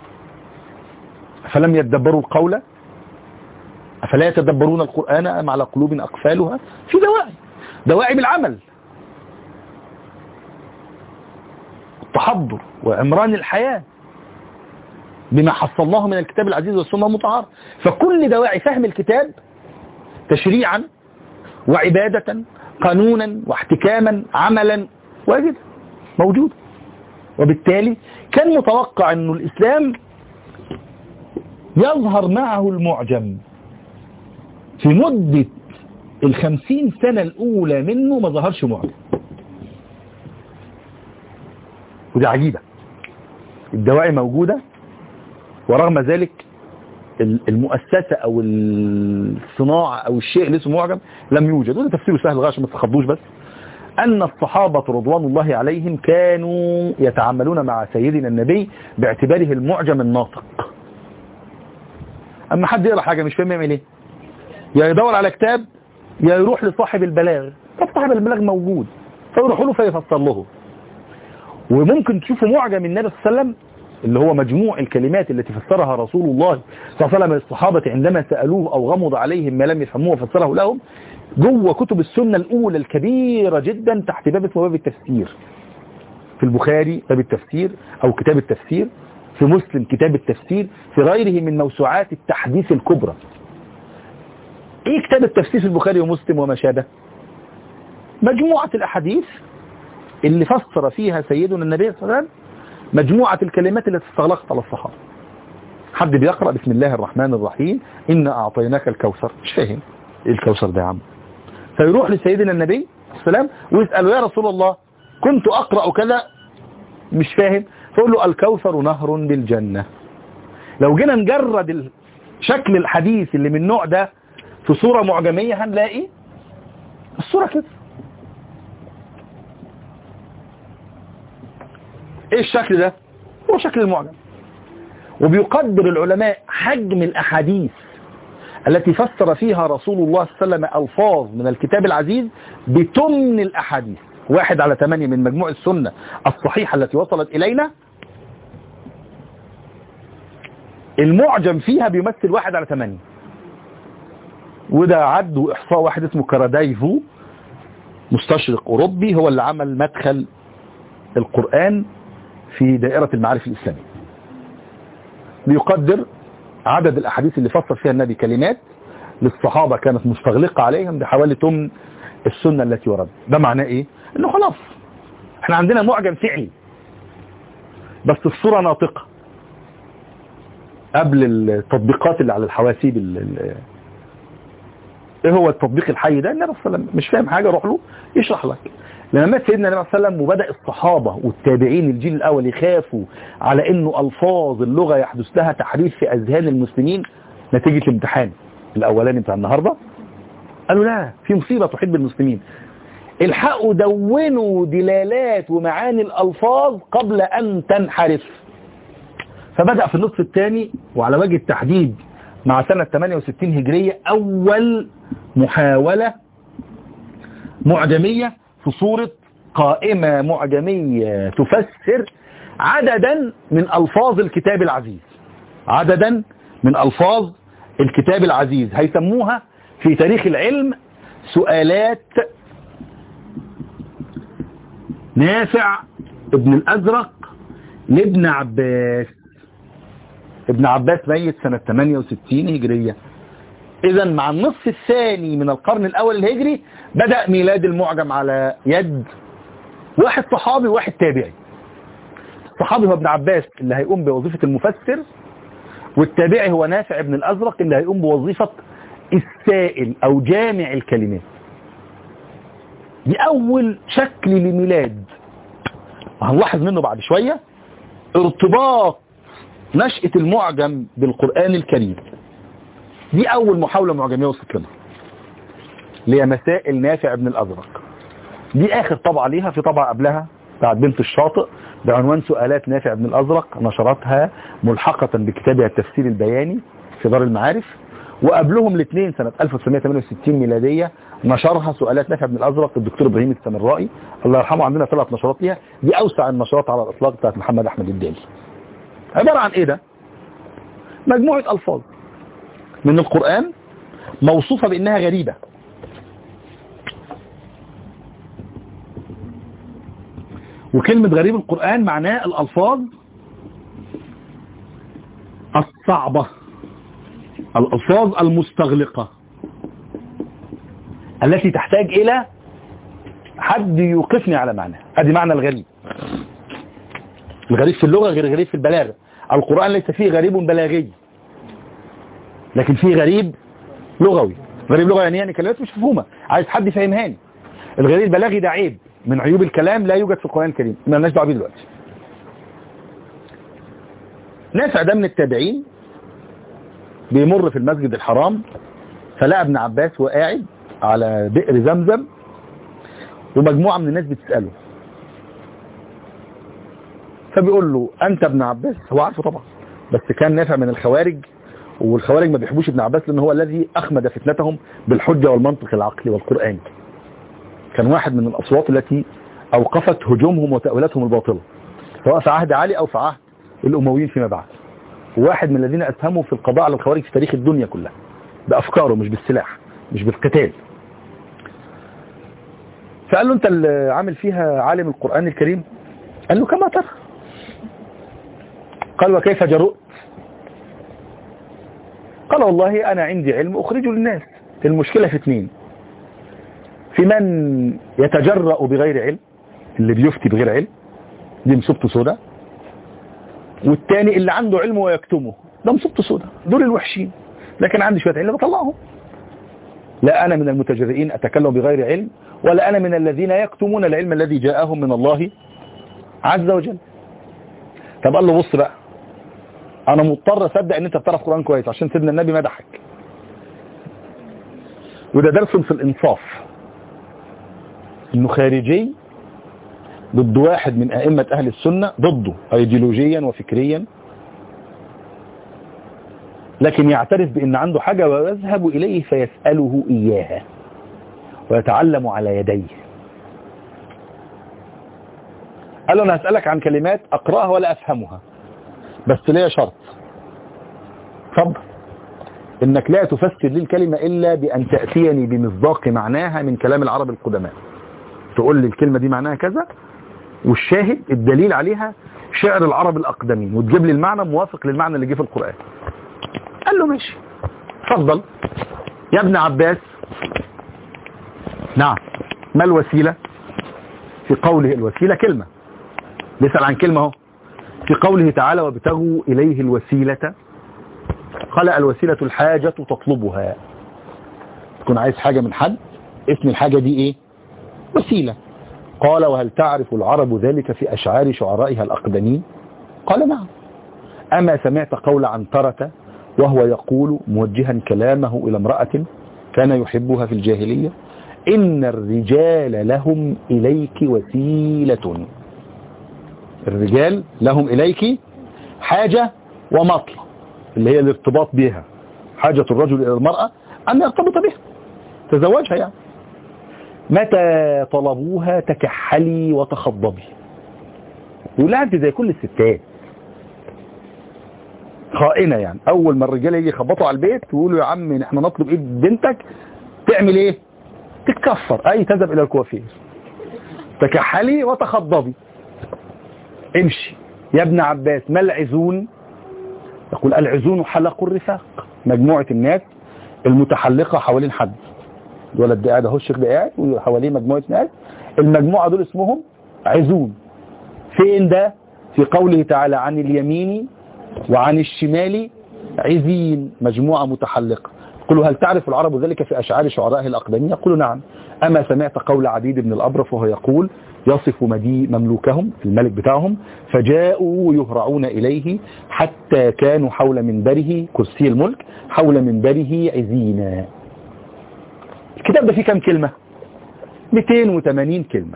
فلم يتدبروا القول أفلا يتدبرون القرآن أم على قلوب أقفالها في دواعي دواعي بالعمل التحضر وعمران الحياة بما حصلناه من الكتاب العزيز والسنة المطهرة فكل دواعي فهم الكتاب تشريعا وعبادة قانونا واحتكاما عملا واجد موجود وبالتالي كان متوقع أن الإسلام يظهر معه المعجم في مدة الخمسين سنة الأولى منه ما ظهرش معجم ودي عجيبة الدواعي موجودة ورغم ذلك المؤسسة أو الصناعة أو الشيء اللي اسمه معجم لم يوجد وده تفسيره سهل غاية ما تخضوش بس أن الصحابة رضوان الله عليهم كانوا يتعاملون مع سيدنا النبي باعتباره المعجم الناطق أما حد يقرأ حاجة مش فاهم يعمل ايه يا يدور على كتاب يا يروح لصاحب البلاغ طب صاحب البلاغ موجود فيروح له فيفسر له وممكن تشوفوا معجم النبي صلى الله عليه وسلم اللي هو مجموع الكلمات التي فسرها رسول الله صلى الله عليه وسلم للصحابة عندما سألوه أو غمض عليهم ما لم يفهموه وفسره لهم جوه كتب السنة الأولى الكبيرة جدا تحت باب اسمه باب التفسير في البخاري باب التفسير أو كتاب التفسير في مسلم كتاب التفسير في غيره من موسوعات التحديث الكبرى ايه كتاب التفسير في البخاري ومسلم وما شابه مجموعة الأحاديث اللي فسر فيها سيدنا النبي صلى الله عليه وسلم مجموعة الكلمات التي استغلقت على الصحابة حد بيقرأ بسم الله الرحمن الرحيم إن أعطيناك الكوثر مش فاهم إيه الكوثر ده يا عم فيروح لسيدنا النبي السلام ويسأله يا رسول الله كنت أقرأ كذا مش فاهم فيقول له الكوثر نهر بالجنة لو جينا نجرد شكل الحديث اللي من النوع ده في صورة معجمية هنلاقي الصورة كده ايه الشكل ده هو شكل المعجم وبيقدر العلماء حجم الاحاديث التي فسر فيها رسول الله صلى الله عليه وسلم الفاظ من الكتاب العزيز بتمن الاحاديث واحد على ثمانية من مجموع السنة الصحيحة التي وصلت الينا المعجم فيها بيمثل واحد على ثمانية وده عد واحصاء واحد اسمه كارادايفو مستشرق اوروبي هو اللي عمل مدخل القرآن في دائرة المعارف الإسلامية بيقدر عدد الأحاديث اللي فسر فيها النبي كلمات للصحابة كانت مستغلقة عليهم بحوالي تمن السنة التي وردت ده معناه ايه انه خلاص احنا عندنا معجم فعلي بس الصورة ناطقة قبل التطبيقات اللي على الحواسيب ايه هو التطبيق الحي ده النبي صلى الله عليه وسلم مش فاهم حاجة روح له يشرح لك لما مات سيدنا النبي صلى الله عليه وسلم وبدأ الصحابة والتابعين الجيل الأول يخافوا على أنه ألفاظ اللغة يحدث لها تحريف في أذهان المسلمين نتيجة الامتحان الأولاني بتاع النهاردة قالوا لا في مصيبة تحيط بالمسلمين الحقوا دونوا دلالات ومعاني الألفاظ قبل أن تنحرف فبدأ في النصف الثاني وعلى وجه التحديد مع سنة 68 هجرية أول محاولة معجمية في صورة قائمة معجمية تفسر عددا من ألفاظ الكتاب العزيز عددا من ألفاظ الكتاب العزيز هيسموها في تاريخ العلم سؤالات نافع ابن الأزرق لابن عباس ابن عباس ميت سنة 68 هجرية اذا مع النصف الثاني من القرن الاول الهجري بدأ ميلاد المعجم على يد واحد صحابي وواحد تابعي الصحابي هو ابن عباس اللي هيقوم بوظيفة المفسر والتابعي هو نافع ابن الازرق اللي هيقوم بوظيفة السائل او جامع الكلمات دي اول شكل لميلاد وهنلاحظ منه بعد شوية ارتباط نشأة المعجم بالقرآن الكريم دي أول محاولة معجمية وصلت لنا اللي هي مسائل نافع بن الأزرق دي آخر طبعة ليها في طبعة قبلها بتاعت بنت الشاطئ بعنوان سؤالات نافع بن الأزرق نشرتها ملحقة بكتابها التفسير البياني في دار المعارف وقبلهم الاثنين سنة 1968 ميلادية نشرها سؤالات نافع بن الأزرق الدكتور إبراهيم السمرائي الله يرحمه عندنا ثلاث نشرات ليها دي أوسع النشرات على الإطلاق بتاعت محمد أحمد الدالي عبارة عن إيه ده؟ مجموعة ألفاظ من القرآن موصوفة بأنها غريبة وكلمة غريب القرآن معناه الألفاظ الصعبة الألفاظ المستغلقة التي تحتاج إلى حد يوقفني على معنى ادي معنى الغريب الغريب في اللغة غير غريب في البلاغة القرآن ليس فيه غريب بلاغي لكن فيه غريب لغوي غريب لغوي يعني يعني كلمات مش مفهومة عايز حد يفهمهاني الغريب البلاغي ده عيب من عيوب الكلام لا يوجد في القرآن الكريم ما لناش دعوه بيه دلوقتي نافع ده من التابعين بيمر في المسجد الحرام فلقى ابن عباس وقاعد على بئر زمزم ومجموعة من الناس بتسأله فبيقول له أنت ابن عباس هو عارفه طبعا بس كان نافع من الخوارج والخوارج ما بيحبوش ابن عباس لأنه هو الذي أخمد فتنتهم بالحجة والمنطق العقلي والقرآن كان واحد من الأصوات التي أوقفت هجومهم وتأويلاتهم الباطلة سواء في عهد علي أو في عهد الأمويين فيما بعد واحد من الذين أسهموا في القضاء على الخوارج في تاريخ الدنيا كلها بأفكاره مش بالسلاح مش بالقتال فقال له انت اللي عامل فيها عالم القرآن الكريم قال له كما ترى قال وكيف جرؤت قال والله أنا عندي علم أخرجه للناس المشكلة في اثنين في من يتجرأ بغير علم اللي بيفتي بغير علم دي مصيبته سوداء والتاني اللي عنده علم ويكتمه ده مصيبته سوداء دول الوحشين لكن عندي شوية علم بطلعهم لا أنا من المتجرئين أتكلم بغير علم ولا أنا من الذين يكتمون العلم الذي جاءهم من الله عز وجل طب قال له بص بقى أنا مضطر أصدق أن أنت بتعرف قرآن كويس عشان سيدنا النبي مدحك وده درس في الإنصاف إنه خارجي ضد واحد من أئمة أهل السنة ضده أيديولوجيا وفكريا لكن يعترف بأن عنده حاجة ويذهب إليه فيسأله إياها ويتعلم على يديه قال له أنا هسألك عن كلمات أقرأها ولا أفهمها بس ليا شرط اتفضل إنك لا تفسر لي الكلمة إلا بأن تأتيني بمصداق معناها من كلام العرب القدماء تقول لي الكلمة دي معناها كذا والشاهد الدليل عليها شعر العرب الأقدمين وتجيب لي المعنى موافق للمعنى اللي جه في القرآن قال له ماشي اتفضل يا ابن عباس نعم ما الوسيلة في قوله الوسيلة كلمة نسأل عن كلمة اهو في قوله تعالى وابتغوا إليه الوسيلة قال الوسيلة الحاجة تطلبها تكون عايز حاجة من حد اسم الحاجة دي ايه وسيلة قال وهل تعرف العرب ذلك في أشعار شعرائها الأقدمين قال نعم أما سمعت قول عنترة وهو يقول موجها كلامه إلى امرأة كان يحبها في الجاهلية إن الرجال لهم إليك وسيلة الرجال لهم إليك حاجة ومطلب اللي هي الارتباط بها حاجة الرجل إلى المرأة أن يرتبط بها تزوجها يعني متى طلبوها تكحلي وتخضبي يقول لها انت زي كل الستات خائنة يعني اول ما الرجال يجي يخبطوا على البيت ويقولوا يا عم احنا نطلب ايد بنتك تعمل ايه تتكفر اي تذهب الى الكوافير تكحلي وتخضبي امشي يا ابن عباس ما العزون يقول العزون حلق الرفاق مجموعة الناس المتحلقة حوالين حد الولد ده قاعد اهو الشيخ ده قاعد وحواليه مجموعة ناس المجموعة دول اسمهم عزون فين ده في قوله تعالى عن اليمين وعن الشمال عزين مجموعة متحلقة قلوا هل تعرف العرب ذلك في أشعار شعرائه الأقدمين يقولوا نعم أما سمعت قول عبيد بن الأبرف وهو يقول يصف مدي مملوكهم الملك بتاعهم فجاءوا يهرعون إليه حتى كانوا حول منبره كرسي الملك حول منبره عزينا الكتاب ده فيه كام كلمة 280 كلمة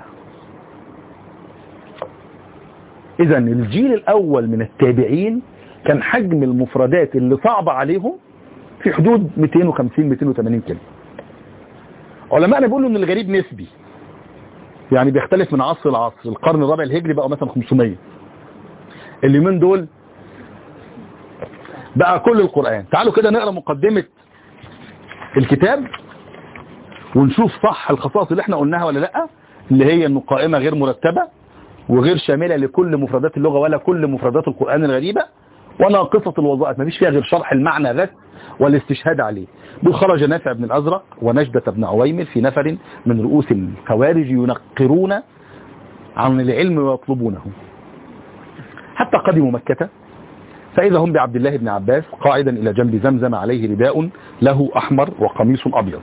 اذا الجيل الاول من التابعين كان حجم المفردات اللي صعبة عليهم في حدود 250 280 كلمة علماءنا بيقولوا ان الغريب نسبي يعني بيختلف من عصر لعصر القرن الرابع الهجري بقى مثلا 500 اليومين دول بقى كل القرآن تعالوا كده نقرأ مقدمة الكتاب ونشوف صح الخصائص اللي احنا قلناها ولا لا اللي هي انه قائمة غير مرتبة وغير شاملة لكل مفردات اللغة ولا كل مفردات القرآن الغريبة وناقصة الوظائف مفيش فيها غير شرح المعنى بس والاستشهاد عليه دول خرج نافع بن الأزرق ونجدة بن عويمر في نفر من رؤوس الخوارج ينقرون عن العلم ويطلبونه حتى قدموا مكة فإذا هم بعبد الله بن عباس قاعدا إلى جنب زمزم عليه رداء له أحمر وقميص أبيض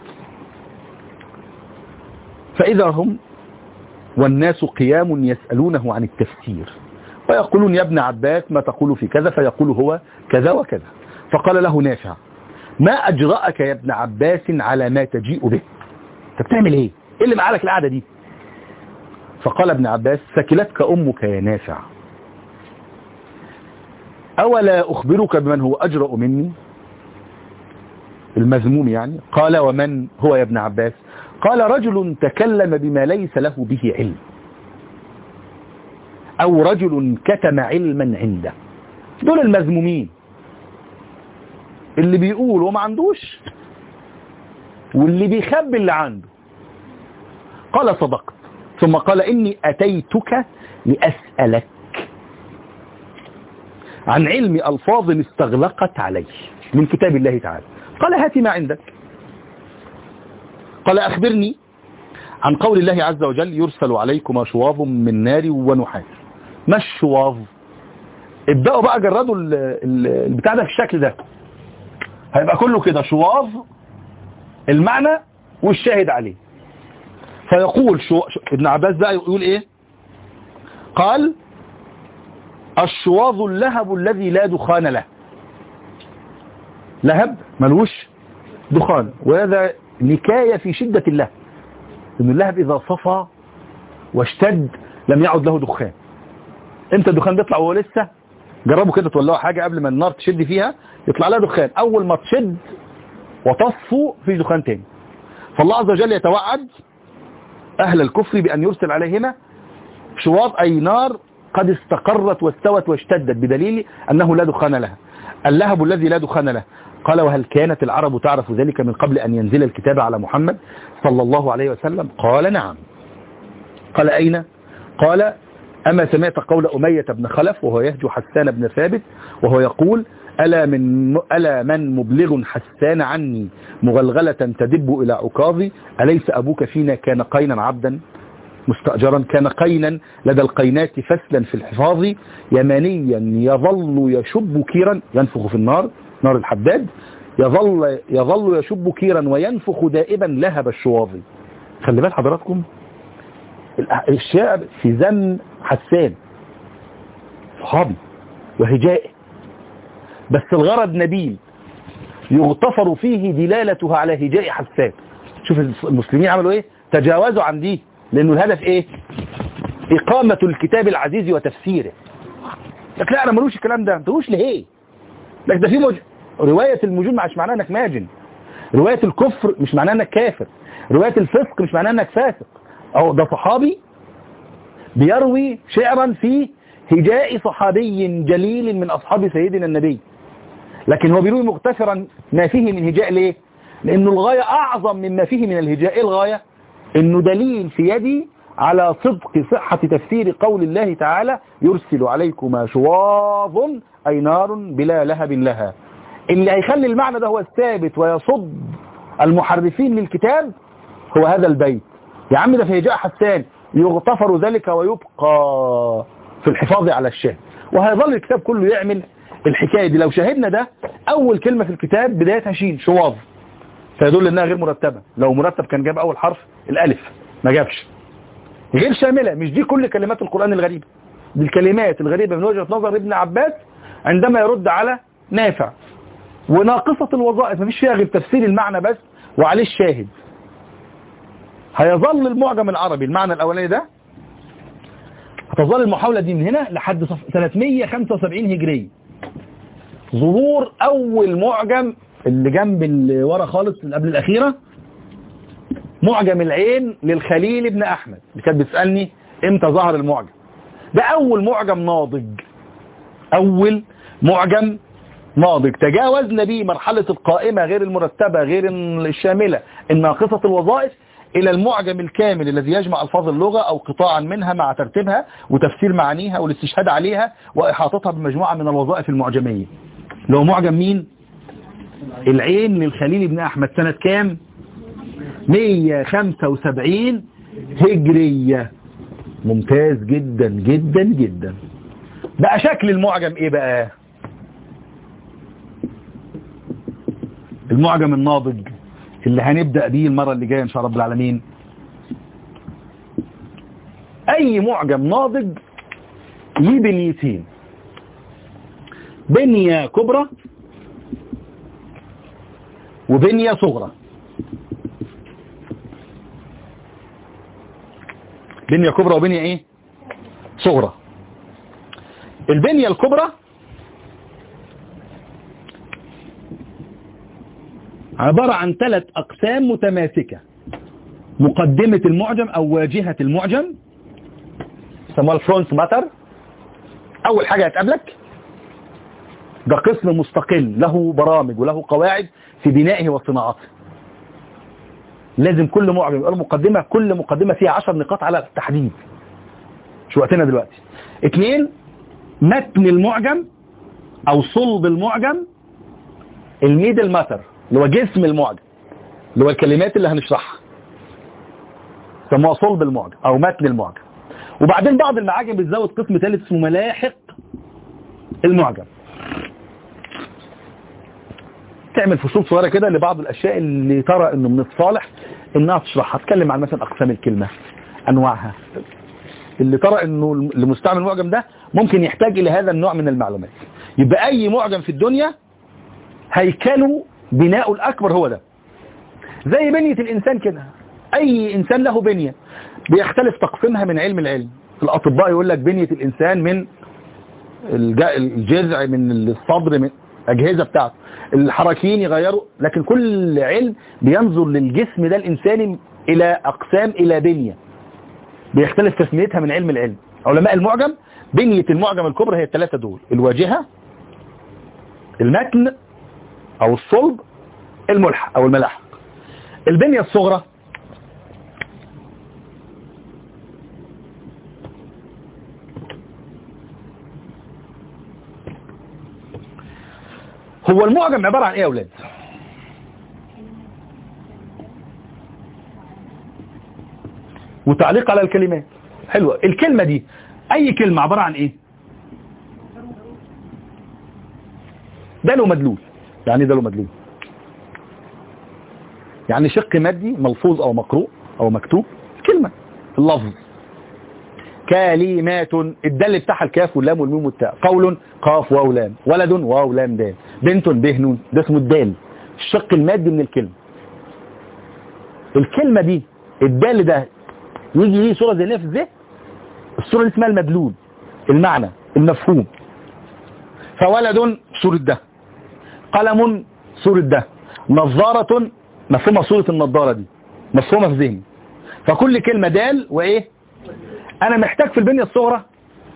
فإذا هم والناس قيام يسألونه عن التفسير فيقولون يا ابن عباس ما تقول في كذا فيقول هو كذا وكذا فقال له نافع ما أجرأك يا ابن عباس على ما تجيء به انت بتعمل ايه ايه اللي معالك القعدة دي فقال ابن عباس سكلتك أمك يا نافع أولا أخبرك بمن هو أجرأ مني المذموم يعني قال ومن هو يا ابن عباس قال رجل تكلم بما ليس له به علم أو رجل كتم علما عنده دول المذمومين اللي بيقول وما عندوش واللي بيخبي اللي عنده قال صدقت ثم قال إني أتيتك لأسألك عن علم ألفاظ استغلقت عليه من كتاب الله تعالى قال هات ما عندك قال أخبرني عن قول الله عز وجل يرسل عليكم شواظ من نار ونحاس ما الشواظ ابدأوا بقى جردوا ال- ال- البتاع ده في الشكل ده هيبقى كله كده شواظ المعنى والشاهد عليه فيقول شو... شو... ابن عباس بقى يقول ايه قال الشواظ اللهب الذي لا دخان له لهب ملوش دخان وهذا نكاية في شدة اللهب ان اللهب اذا صفى واشتد لم يعد له دخان امتى الدخان بيطلع وهو لسه جربوا كده تولعوا حاجة قبل ما النار تشد فيها يطلع لها دخان اول ما تشد وتصفو في دخان تاني فالله عز وجل يتوعد اهل الكفر بان يرسل عليهما شواط اي نار قد استقرت واستوت واشتدت بدليل انه لا دخان لها اللهب الذي لا دخان له قال وهل كانت العرب تعرف ذلك من قبل ان ينزل الكتاب على محمد صلى الله عليه وسلم قال نعم قال اين قال أما سمعت قول أمية بن خلف وهو يهجو حسان بن ثابت وهو يقول ألا من, ألا من مبلغ حسان عني مغلغلة تدب إلى عكاظي أليس أبوك فينا كان قينا عبدا مستأجرا كان قينا لدى القينات فسلا في الحفاظ يمانيا يظل يشب كيرا ينفخ في النار نار الحداد يظل, يظل يشب كيرا وينفخ دائبا لهب الشواظي خلي بال حضراتكم الشعر في ذم حسان صحابي وهجائه بس الغرض نبيل يغتفر فيه دلالته على هجاء حسان شوف المسلمين عملوا ايه تجاوزوا عن دي لانه الهدف ايه اقامة الكتاب العزيز وتفسيره لك لا انا ملوش الكلام ده ملوش ليه لك ده في مج... رواية المجون مش معناها انك ماجن رواية الكفر مش معناها انك كافر رواية الفسق مش معناها انك فاسق او ده صحابي بيروي شعرا في هجاء صحابي جليل من اصحاب سيدنا النبي لكن هو بيروي مغتفرا ما فيه من هجاء ليه لانه الغاية اعظم مما فيه من الهجاء ايه الغاية انه دليل في يدي على صدق صحة تفسير قول الله تعالى يرسل عليكما شواظ اي نار بلا لهب لها اللي هيخلي المعنى ده هو الثابت ويصد المحرفين للكتاب هو هذا البيت يا عم ده في هجاء حسان يغتفر ذلك ويبقى في الحفاظ على الشاهد وهيظل الكتاب كله يعمل الحكاية دي لو شاهدنا ده أول كلمة في الكتاب بدايتها شين شواظ فيدل انها غير مرتبة لو مرتب كان جاب أول حرف الألف ما جابش غير شاملة مش دي كل كلمات القرآن الغريبة دي الكلمات الغريبة من وجهة نظر ابن عباس عندما يرد على نافع وناقصة الوظائف مفيش فيها غير تفسير المعنى بس وعليه الشاهد هيظل المعجم العربي المعنى الاولاني ده هتظل المحاولة دي من هنا لحد صف... سنة 175 هجرية ظهور اول معجم اللي جنب اللي ورا خالص اللي قبل الاخيرة معجم العين للخليل ابن احمد اللي كانت بتسألني امتى ظهر المعجم ده اول معجم ناضج اول معجم ناضج تجاوزنا به مرحلة القائمة غير المرتبة غير الشاملة الناقصة الوظائف إلى المعجم الكامل الذي يجمع ألفاظ اللغة أو قطاعا منها مع ترتيبها وتفسير معانيها والاستشهاد عليها وإحاطتها بمجموعة من الوظائف المعجمية اللي هو معجم مين؟ العين للخليل بن أحمد سنة كام؟ 175 هجرية ممتاز جدا جدا جدا بقى شكل المعجم ايه بقى المعجم الناضج اللي هنبدأ بيه المرة اللي جاية ان شاء رب العالمين اي معجم ناضج ليه بنيتين بنية كبرى وبنية صغرى بنية كبرى وبنية ايه صغرى البنية الكبرى عبارة عن ثلاث أقسام متماسكة مقدمة المعجم أو واجهة المعجم سموها الفرونت ماتر أول حاجة هتقابلك ده قسم مستقل له برامج وله قواعد في بنائه وصناعته لازم كل معجم يبقى له مقدمة كل مقدمة فيها عشر نقاط على التحديد مش وقتنا دلوقتي اثنين متن المعجم او صلب المعجم الميدل ماتر اللي هو جسم المعجم اللي هو الكلمات اللي هنشرحها سموها صلب المعجم او متن المعجم وبعدين بعض المعاجم بتزود قسم ثالث اسمه ملاحق المعجم تعمل فصول صغيره كده لبعض الاشياء اللي ترى انه من الصالح انها تشرحها تتكلم عن مثلا اقسام الكلمه انواعها اللي ترى انه لمستعمل المعجم ده ممكن يحتاج الى هذا النوع من المعلومات يبقى اي معجم في الدنيا هيكله بناءه الاكبر هو ده زي بنية الانسان كده اي انسان له بنية بيختلف تقسيمها من علم العلم الاطباء يقول لك بنية الانسان من الجذع من الصدر من اجهزة بتاعته الحركيين يغيروا لكن كل علم بينظر للجسم ده الانساني الى اقسام الى بنية بيختلف تسميتها من علم العلم علماء المعجم بنية المعجم الكبرى هي الثلاثة دول الواجهة المتن او الصلب الملحق او الملاحق البنية الصغرى هو المعجم عبارة عن ايه يا اولاد وتعليق على الكلمات حلوة الكلمة دي اي كلمة عبارة عن ايه ده له مدلول يعني ده له مدلول يعني شق مادي ملفوظ او مقروء او مكتوب كلمة اللفظ كلمات الدال بتاعها الكاف واللام والميم والتاء قول قاف واو لام ولد واو لام دال بنت به نون ده اسمه الدال الشق المادي من الكلمة الكلمة دي الدال ده يجي ليه صورة زي في الذهن الصورة دي اسمها المدلول المعنى المفهوم فولد صورة ده قلم صورة ده نظارة مفهومة صورة النظارة دي مفهومة في ذهني فكل كلمة دال وايه انا محتاج في البنية الصغرى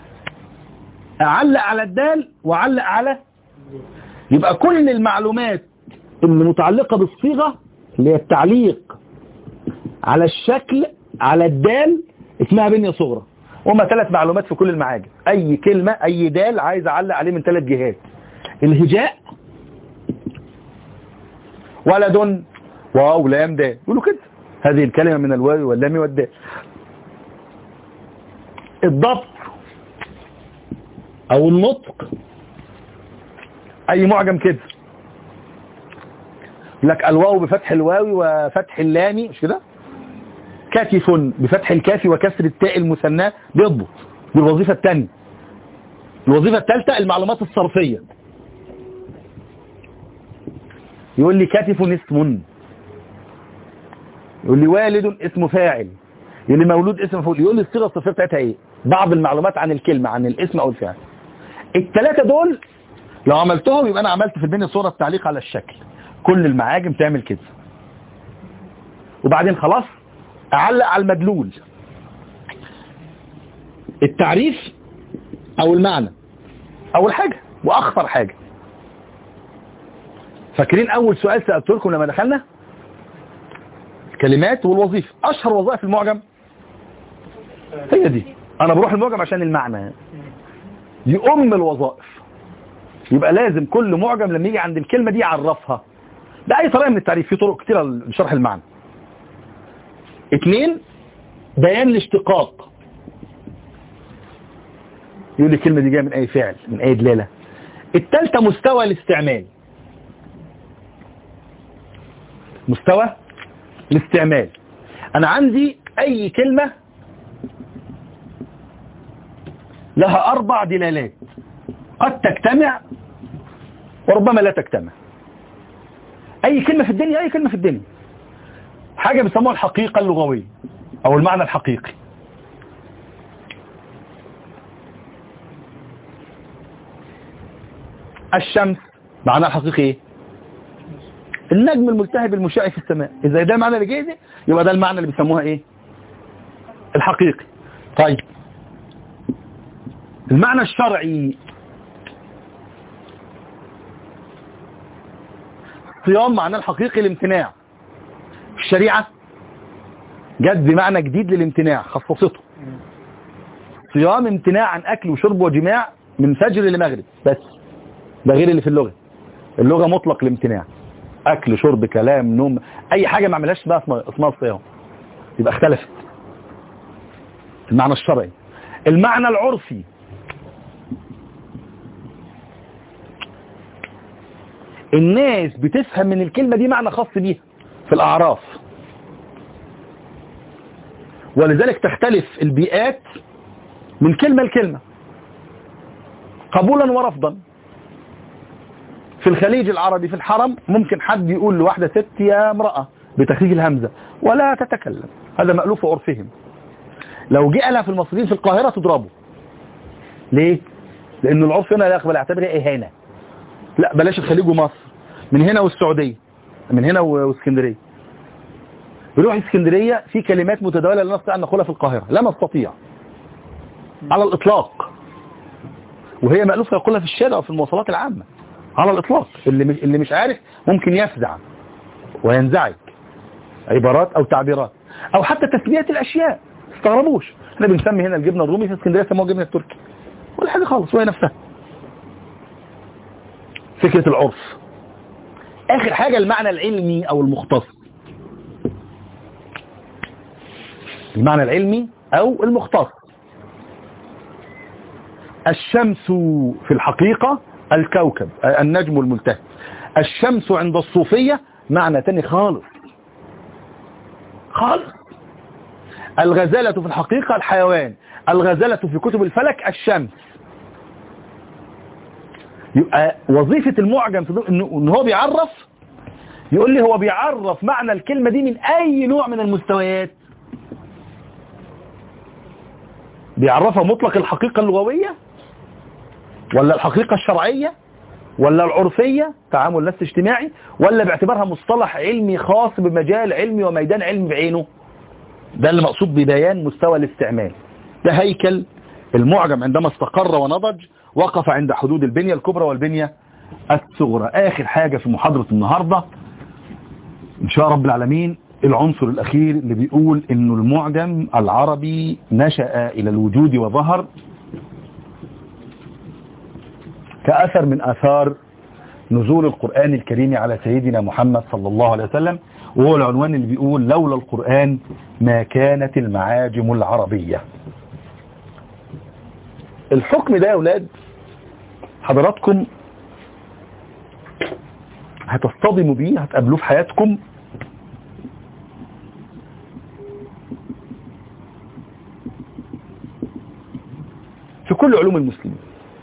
اعلق على الدال واعلق على يبقى كل المعلومات المتعلقة بالصيغة اللي هي التعليق على الشكل على الدال اسمها بنية صغرى هما ثلاث معلومات في كل المعاجم اي كلمة اي دال عايز اعلق عليه من ثلاث جهات الهجاء ولد واو لام دال يقولوا كده هذه الكلمة من الواو واللام والدال الضبط او النطق اي معجم كده لك الواو بفتح الواو وفتح اللام مش كده كتف بفتح الكاف وكسر التاء المثنى بيضبط دي الوظيفة الثانية الوظيفة الثالثة المعلومات الصرفية يقول لي كتف اسم يقول لي والد اسمه فاعل يقول لي مولود اسم مفعول يقول لي الصيغه الصفيه بتاعتها ايه بعض المعلومات عن الكلمه عن الاسم او الفعل الثلاثه دول لو عملتهم يبقى انا عملت في البنية صوره التعليق على الشكل كل المعاجم تعمل كده وبعدين خلاص اعلق على المدلول التعريف او المعنى اول حاجة واخطر حاجة فاكرين اول سؤال سألته لكم لما دخلنا الكلمات والوظيفة اشهر وظائف المعجم هي دي انا بروح المعجم عشان المعنى دي ام الوظائف يبقى لازم كل معجم لما يجي عند الكلمة دي يعرفها بأي طريقة من التعريف في طرق كتيرة لشرح المعنى اثنين بيان الاشتقاق يقول لي الكلمة دي جاية من اي فعل من اي دلالة الثالثة مستوى الاستعمال مستوى الاستعمال انا عندي اي كلمة لها اربع دلالات قد تجتمع وربما لا تجتمع اي كلمة في الدنيا اي كلمة في الدنيا حاجة بيسموها الحقيقة اللغوية او المعنى الحقيقي الشمس معناها الحقيقي ايه النجم الملتهب المشع في السماء اذا ده معنى الجيزي يبقى ده المعنى اللي بيسموها ايه الحقيقي طيب المعنى الشرعي الصيام معناه الحقيقي الامتناع الشريعة جت بمعنى جديد للامتناع خصصته صيام امتناع عن اكل وشرب وجماع من فجر لمغرب بس ده غير اللي في اللغة اللغة مطلق الامتناع اكل شرب كلام نوم اي حاجة ما عملهاش بقى اسمها اسمها الصيام يبقى اختلفت المعنى الشرعي المعنى العرفي الناس بتفهم من الكلمة دي معنى خاص بيها في الأعراف ولذلك تختلف البيئات من كلمة لكلمة قبولا ورفضا في الخليج العربي في الحرم ممكن حد يقول لواحدة ست يا امرأة بتخريج الهمزة ولا تتكلم هذا مألوف عرفهم لو جاء لها في المصريين في القاهرة تضربه ليه؟ لأن العرف هنا لا يقبل اعتبرها إهانة لا بلاش الخليج ومصر من هنا والسعودية من هنا واسكندرية يروح اسكندرية في كلمات متداولة لا نستطيع أن نقولها في القاهرة لا نستطيع على الإطلاق وهي مألوفة يقولها في الشارع وفي المواصلات العامة على الإطلاق اللي مش, اللي مش عارف ممكن يفزع وينزعج عبارات أو تعبيرات أو حتى تسمية الأشياء استغربوش احنا بنسمي هنا الجبنة الرومي في اسكندرية سموها جبنة التركي ولا حاجة خالص وهي نفسها فكرة العرف آخر حاجة المعنى العلمي أو المختص المعنى العلمي أو المختص الشمس في الحقيقة الكوكب النجم الملتهب الشمس عند الصوفية معنى تاني خالص خالص الغزالة في الحقيقة الحيوان الغزالة في كتب الفلك الشمس يبقى وظيفة المعجم في دول انه إن هو بيعرف يقول لي هو بيعرف معنى الكلمة دي من اي نوع من المستويات بيعرفها مطلق الحقيقة اللغوية ولا الحقيقة الشرعية ولا العرفية تعامل نفس اجتماعي ولا باعتبارها مصطلح علمي خاص بمجال علمي وميدان علمي بعينه ده اللي مقصود ببيان مستوى الاستعمال ده هيكل المعجم عندما استقر ونضج وقف عند حدود البنية الكبرى والبنية الصغرى آخر حاجة في محاضرة النهاردة إن شاء رب العالمين العنصر الأخير اللي بيقول إنه المعجم العربي نشأ إلى الوجود وظهر كأثر من آثار نزول القرآن الكريم على سيدنا محمد صلى الله عليه وسلم وهو العنوان اللي بيقول لولا القرآن ما كانت المعاجم العربية الحكم ده يا أولاد حضراتكم هتصطدموا بيه هتقابلوه في حياتكم في كل علوم المسلمين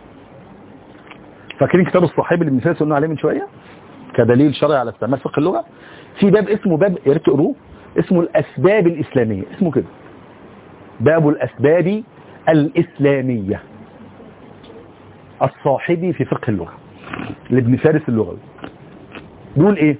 فاكرين كتاب الصحيب اللي بنسال قلنا عليه من شويه كدليل شرعي على استعمال فقه اللغه في باب اسمه باب يا ريت تقروه اسمه الأسباب الإسلامية اسمه كده باب الأسباب الإسلامية الصاحبي في فقه اللغة لابن فارس اللغوي بيقول ايه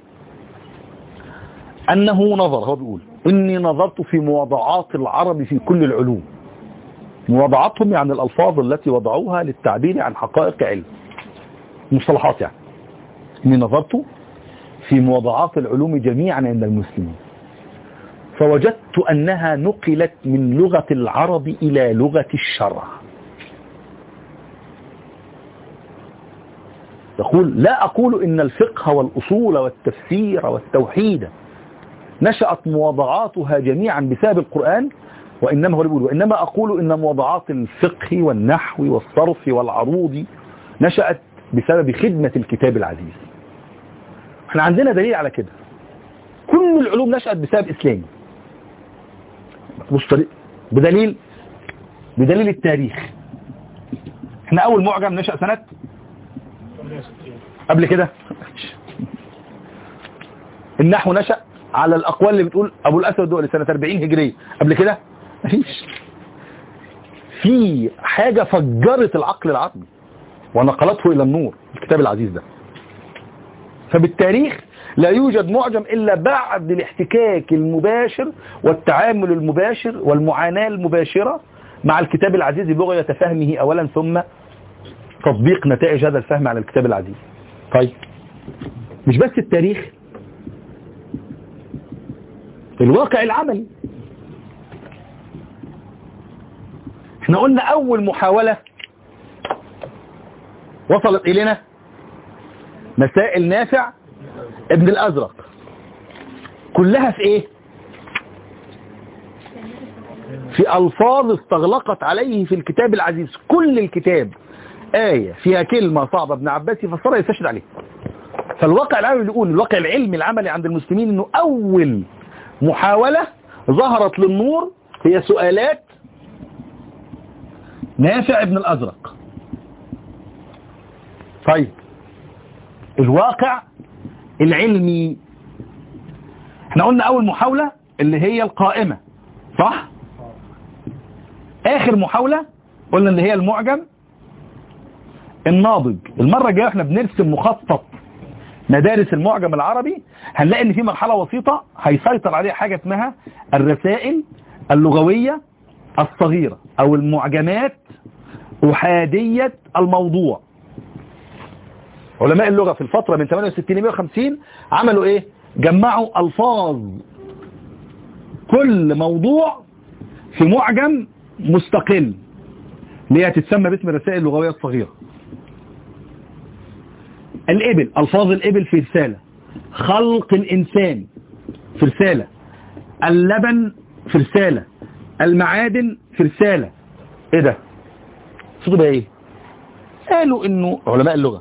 انه نظر هو بيقول اني نظرت في مواضعات العرب في كل العلوم مواضعاتهم يعني الالفاظ التي وضعوها للتعبير عن حقائق علم مصطلحات يعني اني نظرت في مواضعات العلوم جميعا عند المسلمين فوجدت انها نقلت من لغة العرب الى لغة الشرع يقول لا أقول إن الفقه والأصول والتفسير والتوحيد نشأت مواضعاتها جميعا بسبب القرآن وإنما هو يقول وإنما أقول إن مواضعات الفقه والنحو والصرف والعروض نشأت بسبب خدمة الكتاب العزيز احنا عندنا دليل على كده كل العلوم نشأت بسبب إسلامي بص طريق بدليل بدليل التاريخ احنا أول معجم نشأ سنة قبل كده النحو نشأ على الأقوال اللي بتقول أبو الأسود الدولي سنة 40 هجرية قبل كده مفيش في حاجة فجرت العقل العربي ونقلته إلى النور الكتاب العزيز ده فبالتاريخ لا يوجد معجم إلا بعد الاحتكاك المباشر والتعامل المباشر والمعاناة المباشرة مع الكتاب العزيز بلغة فهمه أولا ثم تطبيق نتائج هذا الفهم على الكتاب العزيز طيب مش بس التاريخ الواقع العملي احنا قلنا اول محاولة وصلت الينا مسائل نافع ابن الازرق كلها في ايه في الفاظ استغلقت عليه في الكتاب العزيز كل الكتاب آية فيها كلمة صعبة ابن عباس يفسرها يستشهد عليها فالواقع العملي بيقول الواقع العلمي العملي عند المسلمين انه اول محاولة ظهرت للنور هي سؤالات نافع ابن الازرق طيب الواقع العلمي احنا قلنا اول محاولة اللي هي القائمة صح اخر محاولة قلنا اللي هي المعجم الناضج المرة الجاية احنا بنرسم مخطط مدارس المعجم العربي هنلاقي ان في مرحلة وسيطة هيسيطر عليها حاجة اسمها الرسائل اللغوية الصغيرة او المعجمات احادية الموضوع علماء اللغة في الفترة من 68 ل 150 عملوا ايه جمعوا الفاظ كل موضوع في معجم مستقل اللي هي تتسمى باسم الرسائل اللغوية الصغيرة الإبل ألفاظ الإبل في رسالة خلق الإنسان في رسالة اللبن في رسالة المعادن في رسالة إيه ده صوته بقى إيه قالوا إنه علماء اللغة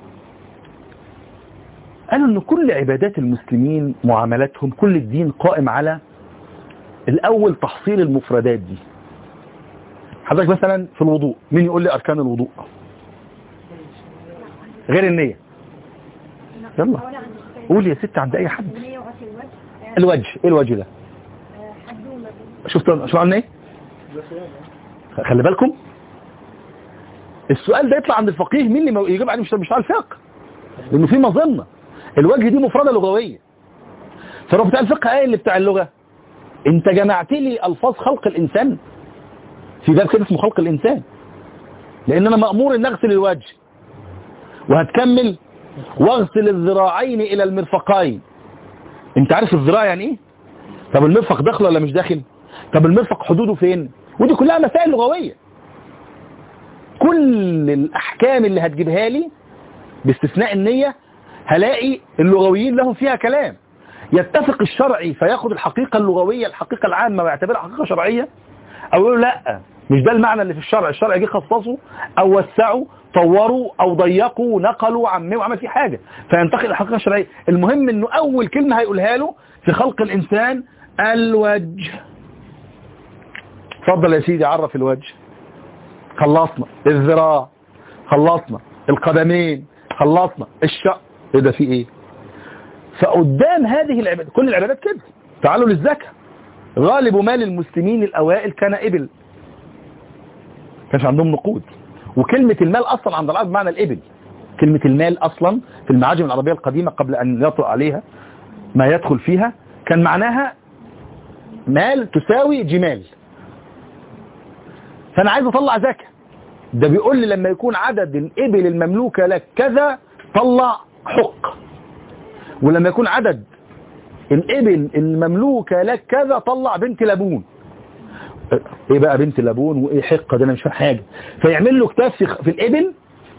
قالوا إن كل عبادات المسلمين معاملاتهم كل الدين قائم على الأول تحصيل المفردات دي حضرتك مثلا في الوضوء مين يقول لي أركان الوضوء غير النية يلا قول يا ست عند اي حد الوجه ايه الوجه ده شفت شو عملنا ايه خلي بالكم السؤال ده يطلع عند الفقيه مين اللي يجيب عليه مش مش على الفقه لانه في مظنه الوجه دي مفردة لغوية فلو بتاع الفقه ايه اللي بتاع اللغة انت جمعت لي الفاظ خلق الانسان في باب كده اسمه خلق الانسان لان انا مأمور ان اغسل الوجه وهتكمل واغسل الذراعين الى المرفقين انت عارف الذراع يعني ايه طب المرفق داخل ولا مش داخل طب المرفق حدوده فين ودي كلها مسائل لغوية كل الاحكام اللي هتجيبها لي باستثناء النية هلاقي اللغويين لهم فيها كلام يتفق الشرعي فياخد الحقيقة اللغوية الحقيقة العامة ويعتبرها حقيقة شرعية او يقول لا مش ده المعنى اللي في الشرع الشرع جه خصصه او وسعه طوروا او ضيقوا نقلوا عمموا عمل فيه حاجة فينتقل الحقيقة الشرعية المهم انه اول كلمة هيقولها له في خلق الانسان الوجه اتفضل يا سيدي عرف الوجه خلصنا الذراع خلصنا القدمين خلصنا الشق ايه ده في ايه فقدام هذه العبادات كل العبادات كده تعالوا للزكاة غالب مال المسلمين الأوائل كان إبل كانش عندهم نقود وكلمة المال أصلا عند العرب معنى الإبل كلمة المال أصلا في المعاجم العربية القديمة قبل أن يطرأ عليها ما يدخل فيها كان معناها مال تساوي جمال فأنا عايز أطلع زكاة ده بيقول لي لما يكون عدد الإبل المملوكة لك كذا طلع حق ولما يكون عدد الإبل المملوكة لك كذا طلع بنت لبون ايه بقى بنت لبون وايه حقة ده انا مش فاهم حاجة فيعمل له كتاب في في الإبل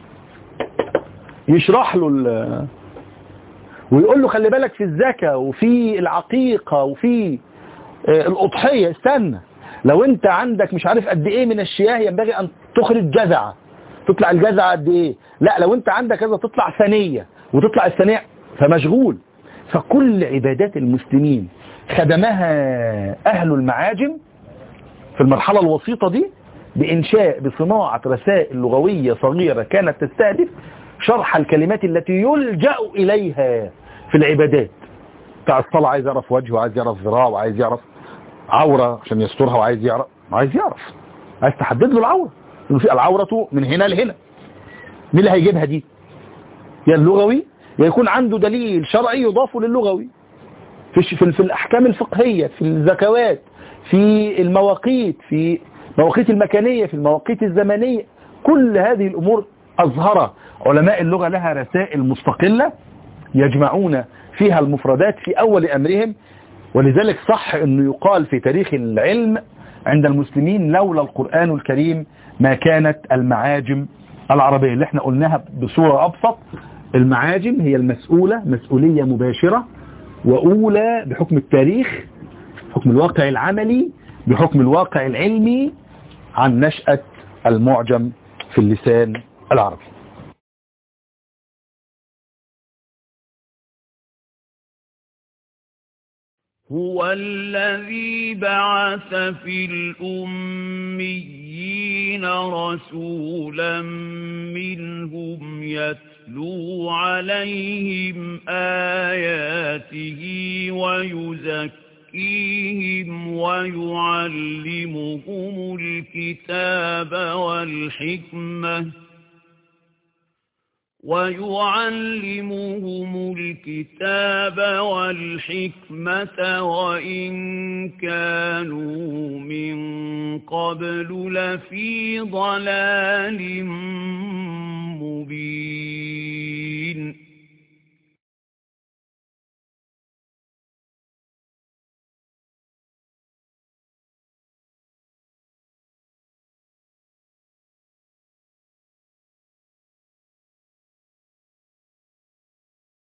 يشرح له ال- ويقول له خلي بالك في الزكاة وفي العقيقة وفي آه، الأضحية استنى لو انت عندك مش عارف قد ايه من الشياه ينبغي ان تخرج جزعة تطلع الجزعة قد ايه لا لو انت عندك كذا تطلع ثانية وتطلع الثانية فمشغول فكل عبادات المسلمين خدمها اهل المعاجم في المرحلة الوسيطة دي بإنشاء بصناعة رسائل لغوية صغيرة كانت تستهدف شرح الكلمات التي يلجأ إليها في العبادات بتاع الصلاة عايز يعرف وجهه وعايز يعرف ذراعه وعايز يعرف عورة عشان يسترها وعايز يعرف عايز يعرف عايز تحدد له العورة إنه في العورة من هنا لهنا مين اللي هيجيبها دي يا اللغوي يا يكون عنده دليل شرعي يضاف للغوي في الش- في ال- في الأحكام الفقهية في الزكوات في المواقيت في مواقيت المكانية في المواقيت الزمنية كل هذه الأمور أظهر علماء اللغة لها رسائل مستقلة يجمعون فيها المفردات في أول أمرهم ولذلك صح أنه يقال في تاريخ العلم عند المسلمين لولا القرآن الكريم ما كانت المعاجم العربية اللي احنا قلناها بصورة أبسط المعاجم هي المسؤولة مسؤولية مباشرة وأولى بحكم التاريخ بحكم الواقع العملي بحكم الواقع العلمي عن نشأة المعجم في اللسان العربي هو الذي بعث في الأميين رسولا منهم يتلو عليهم آياته ويزكيهم ويعلمهم الكتاب والحكمة ويعلمهم الكتاب والحكمة وإن كانوا من قبل لفي ضلال مبين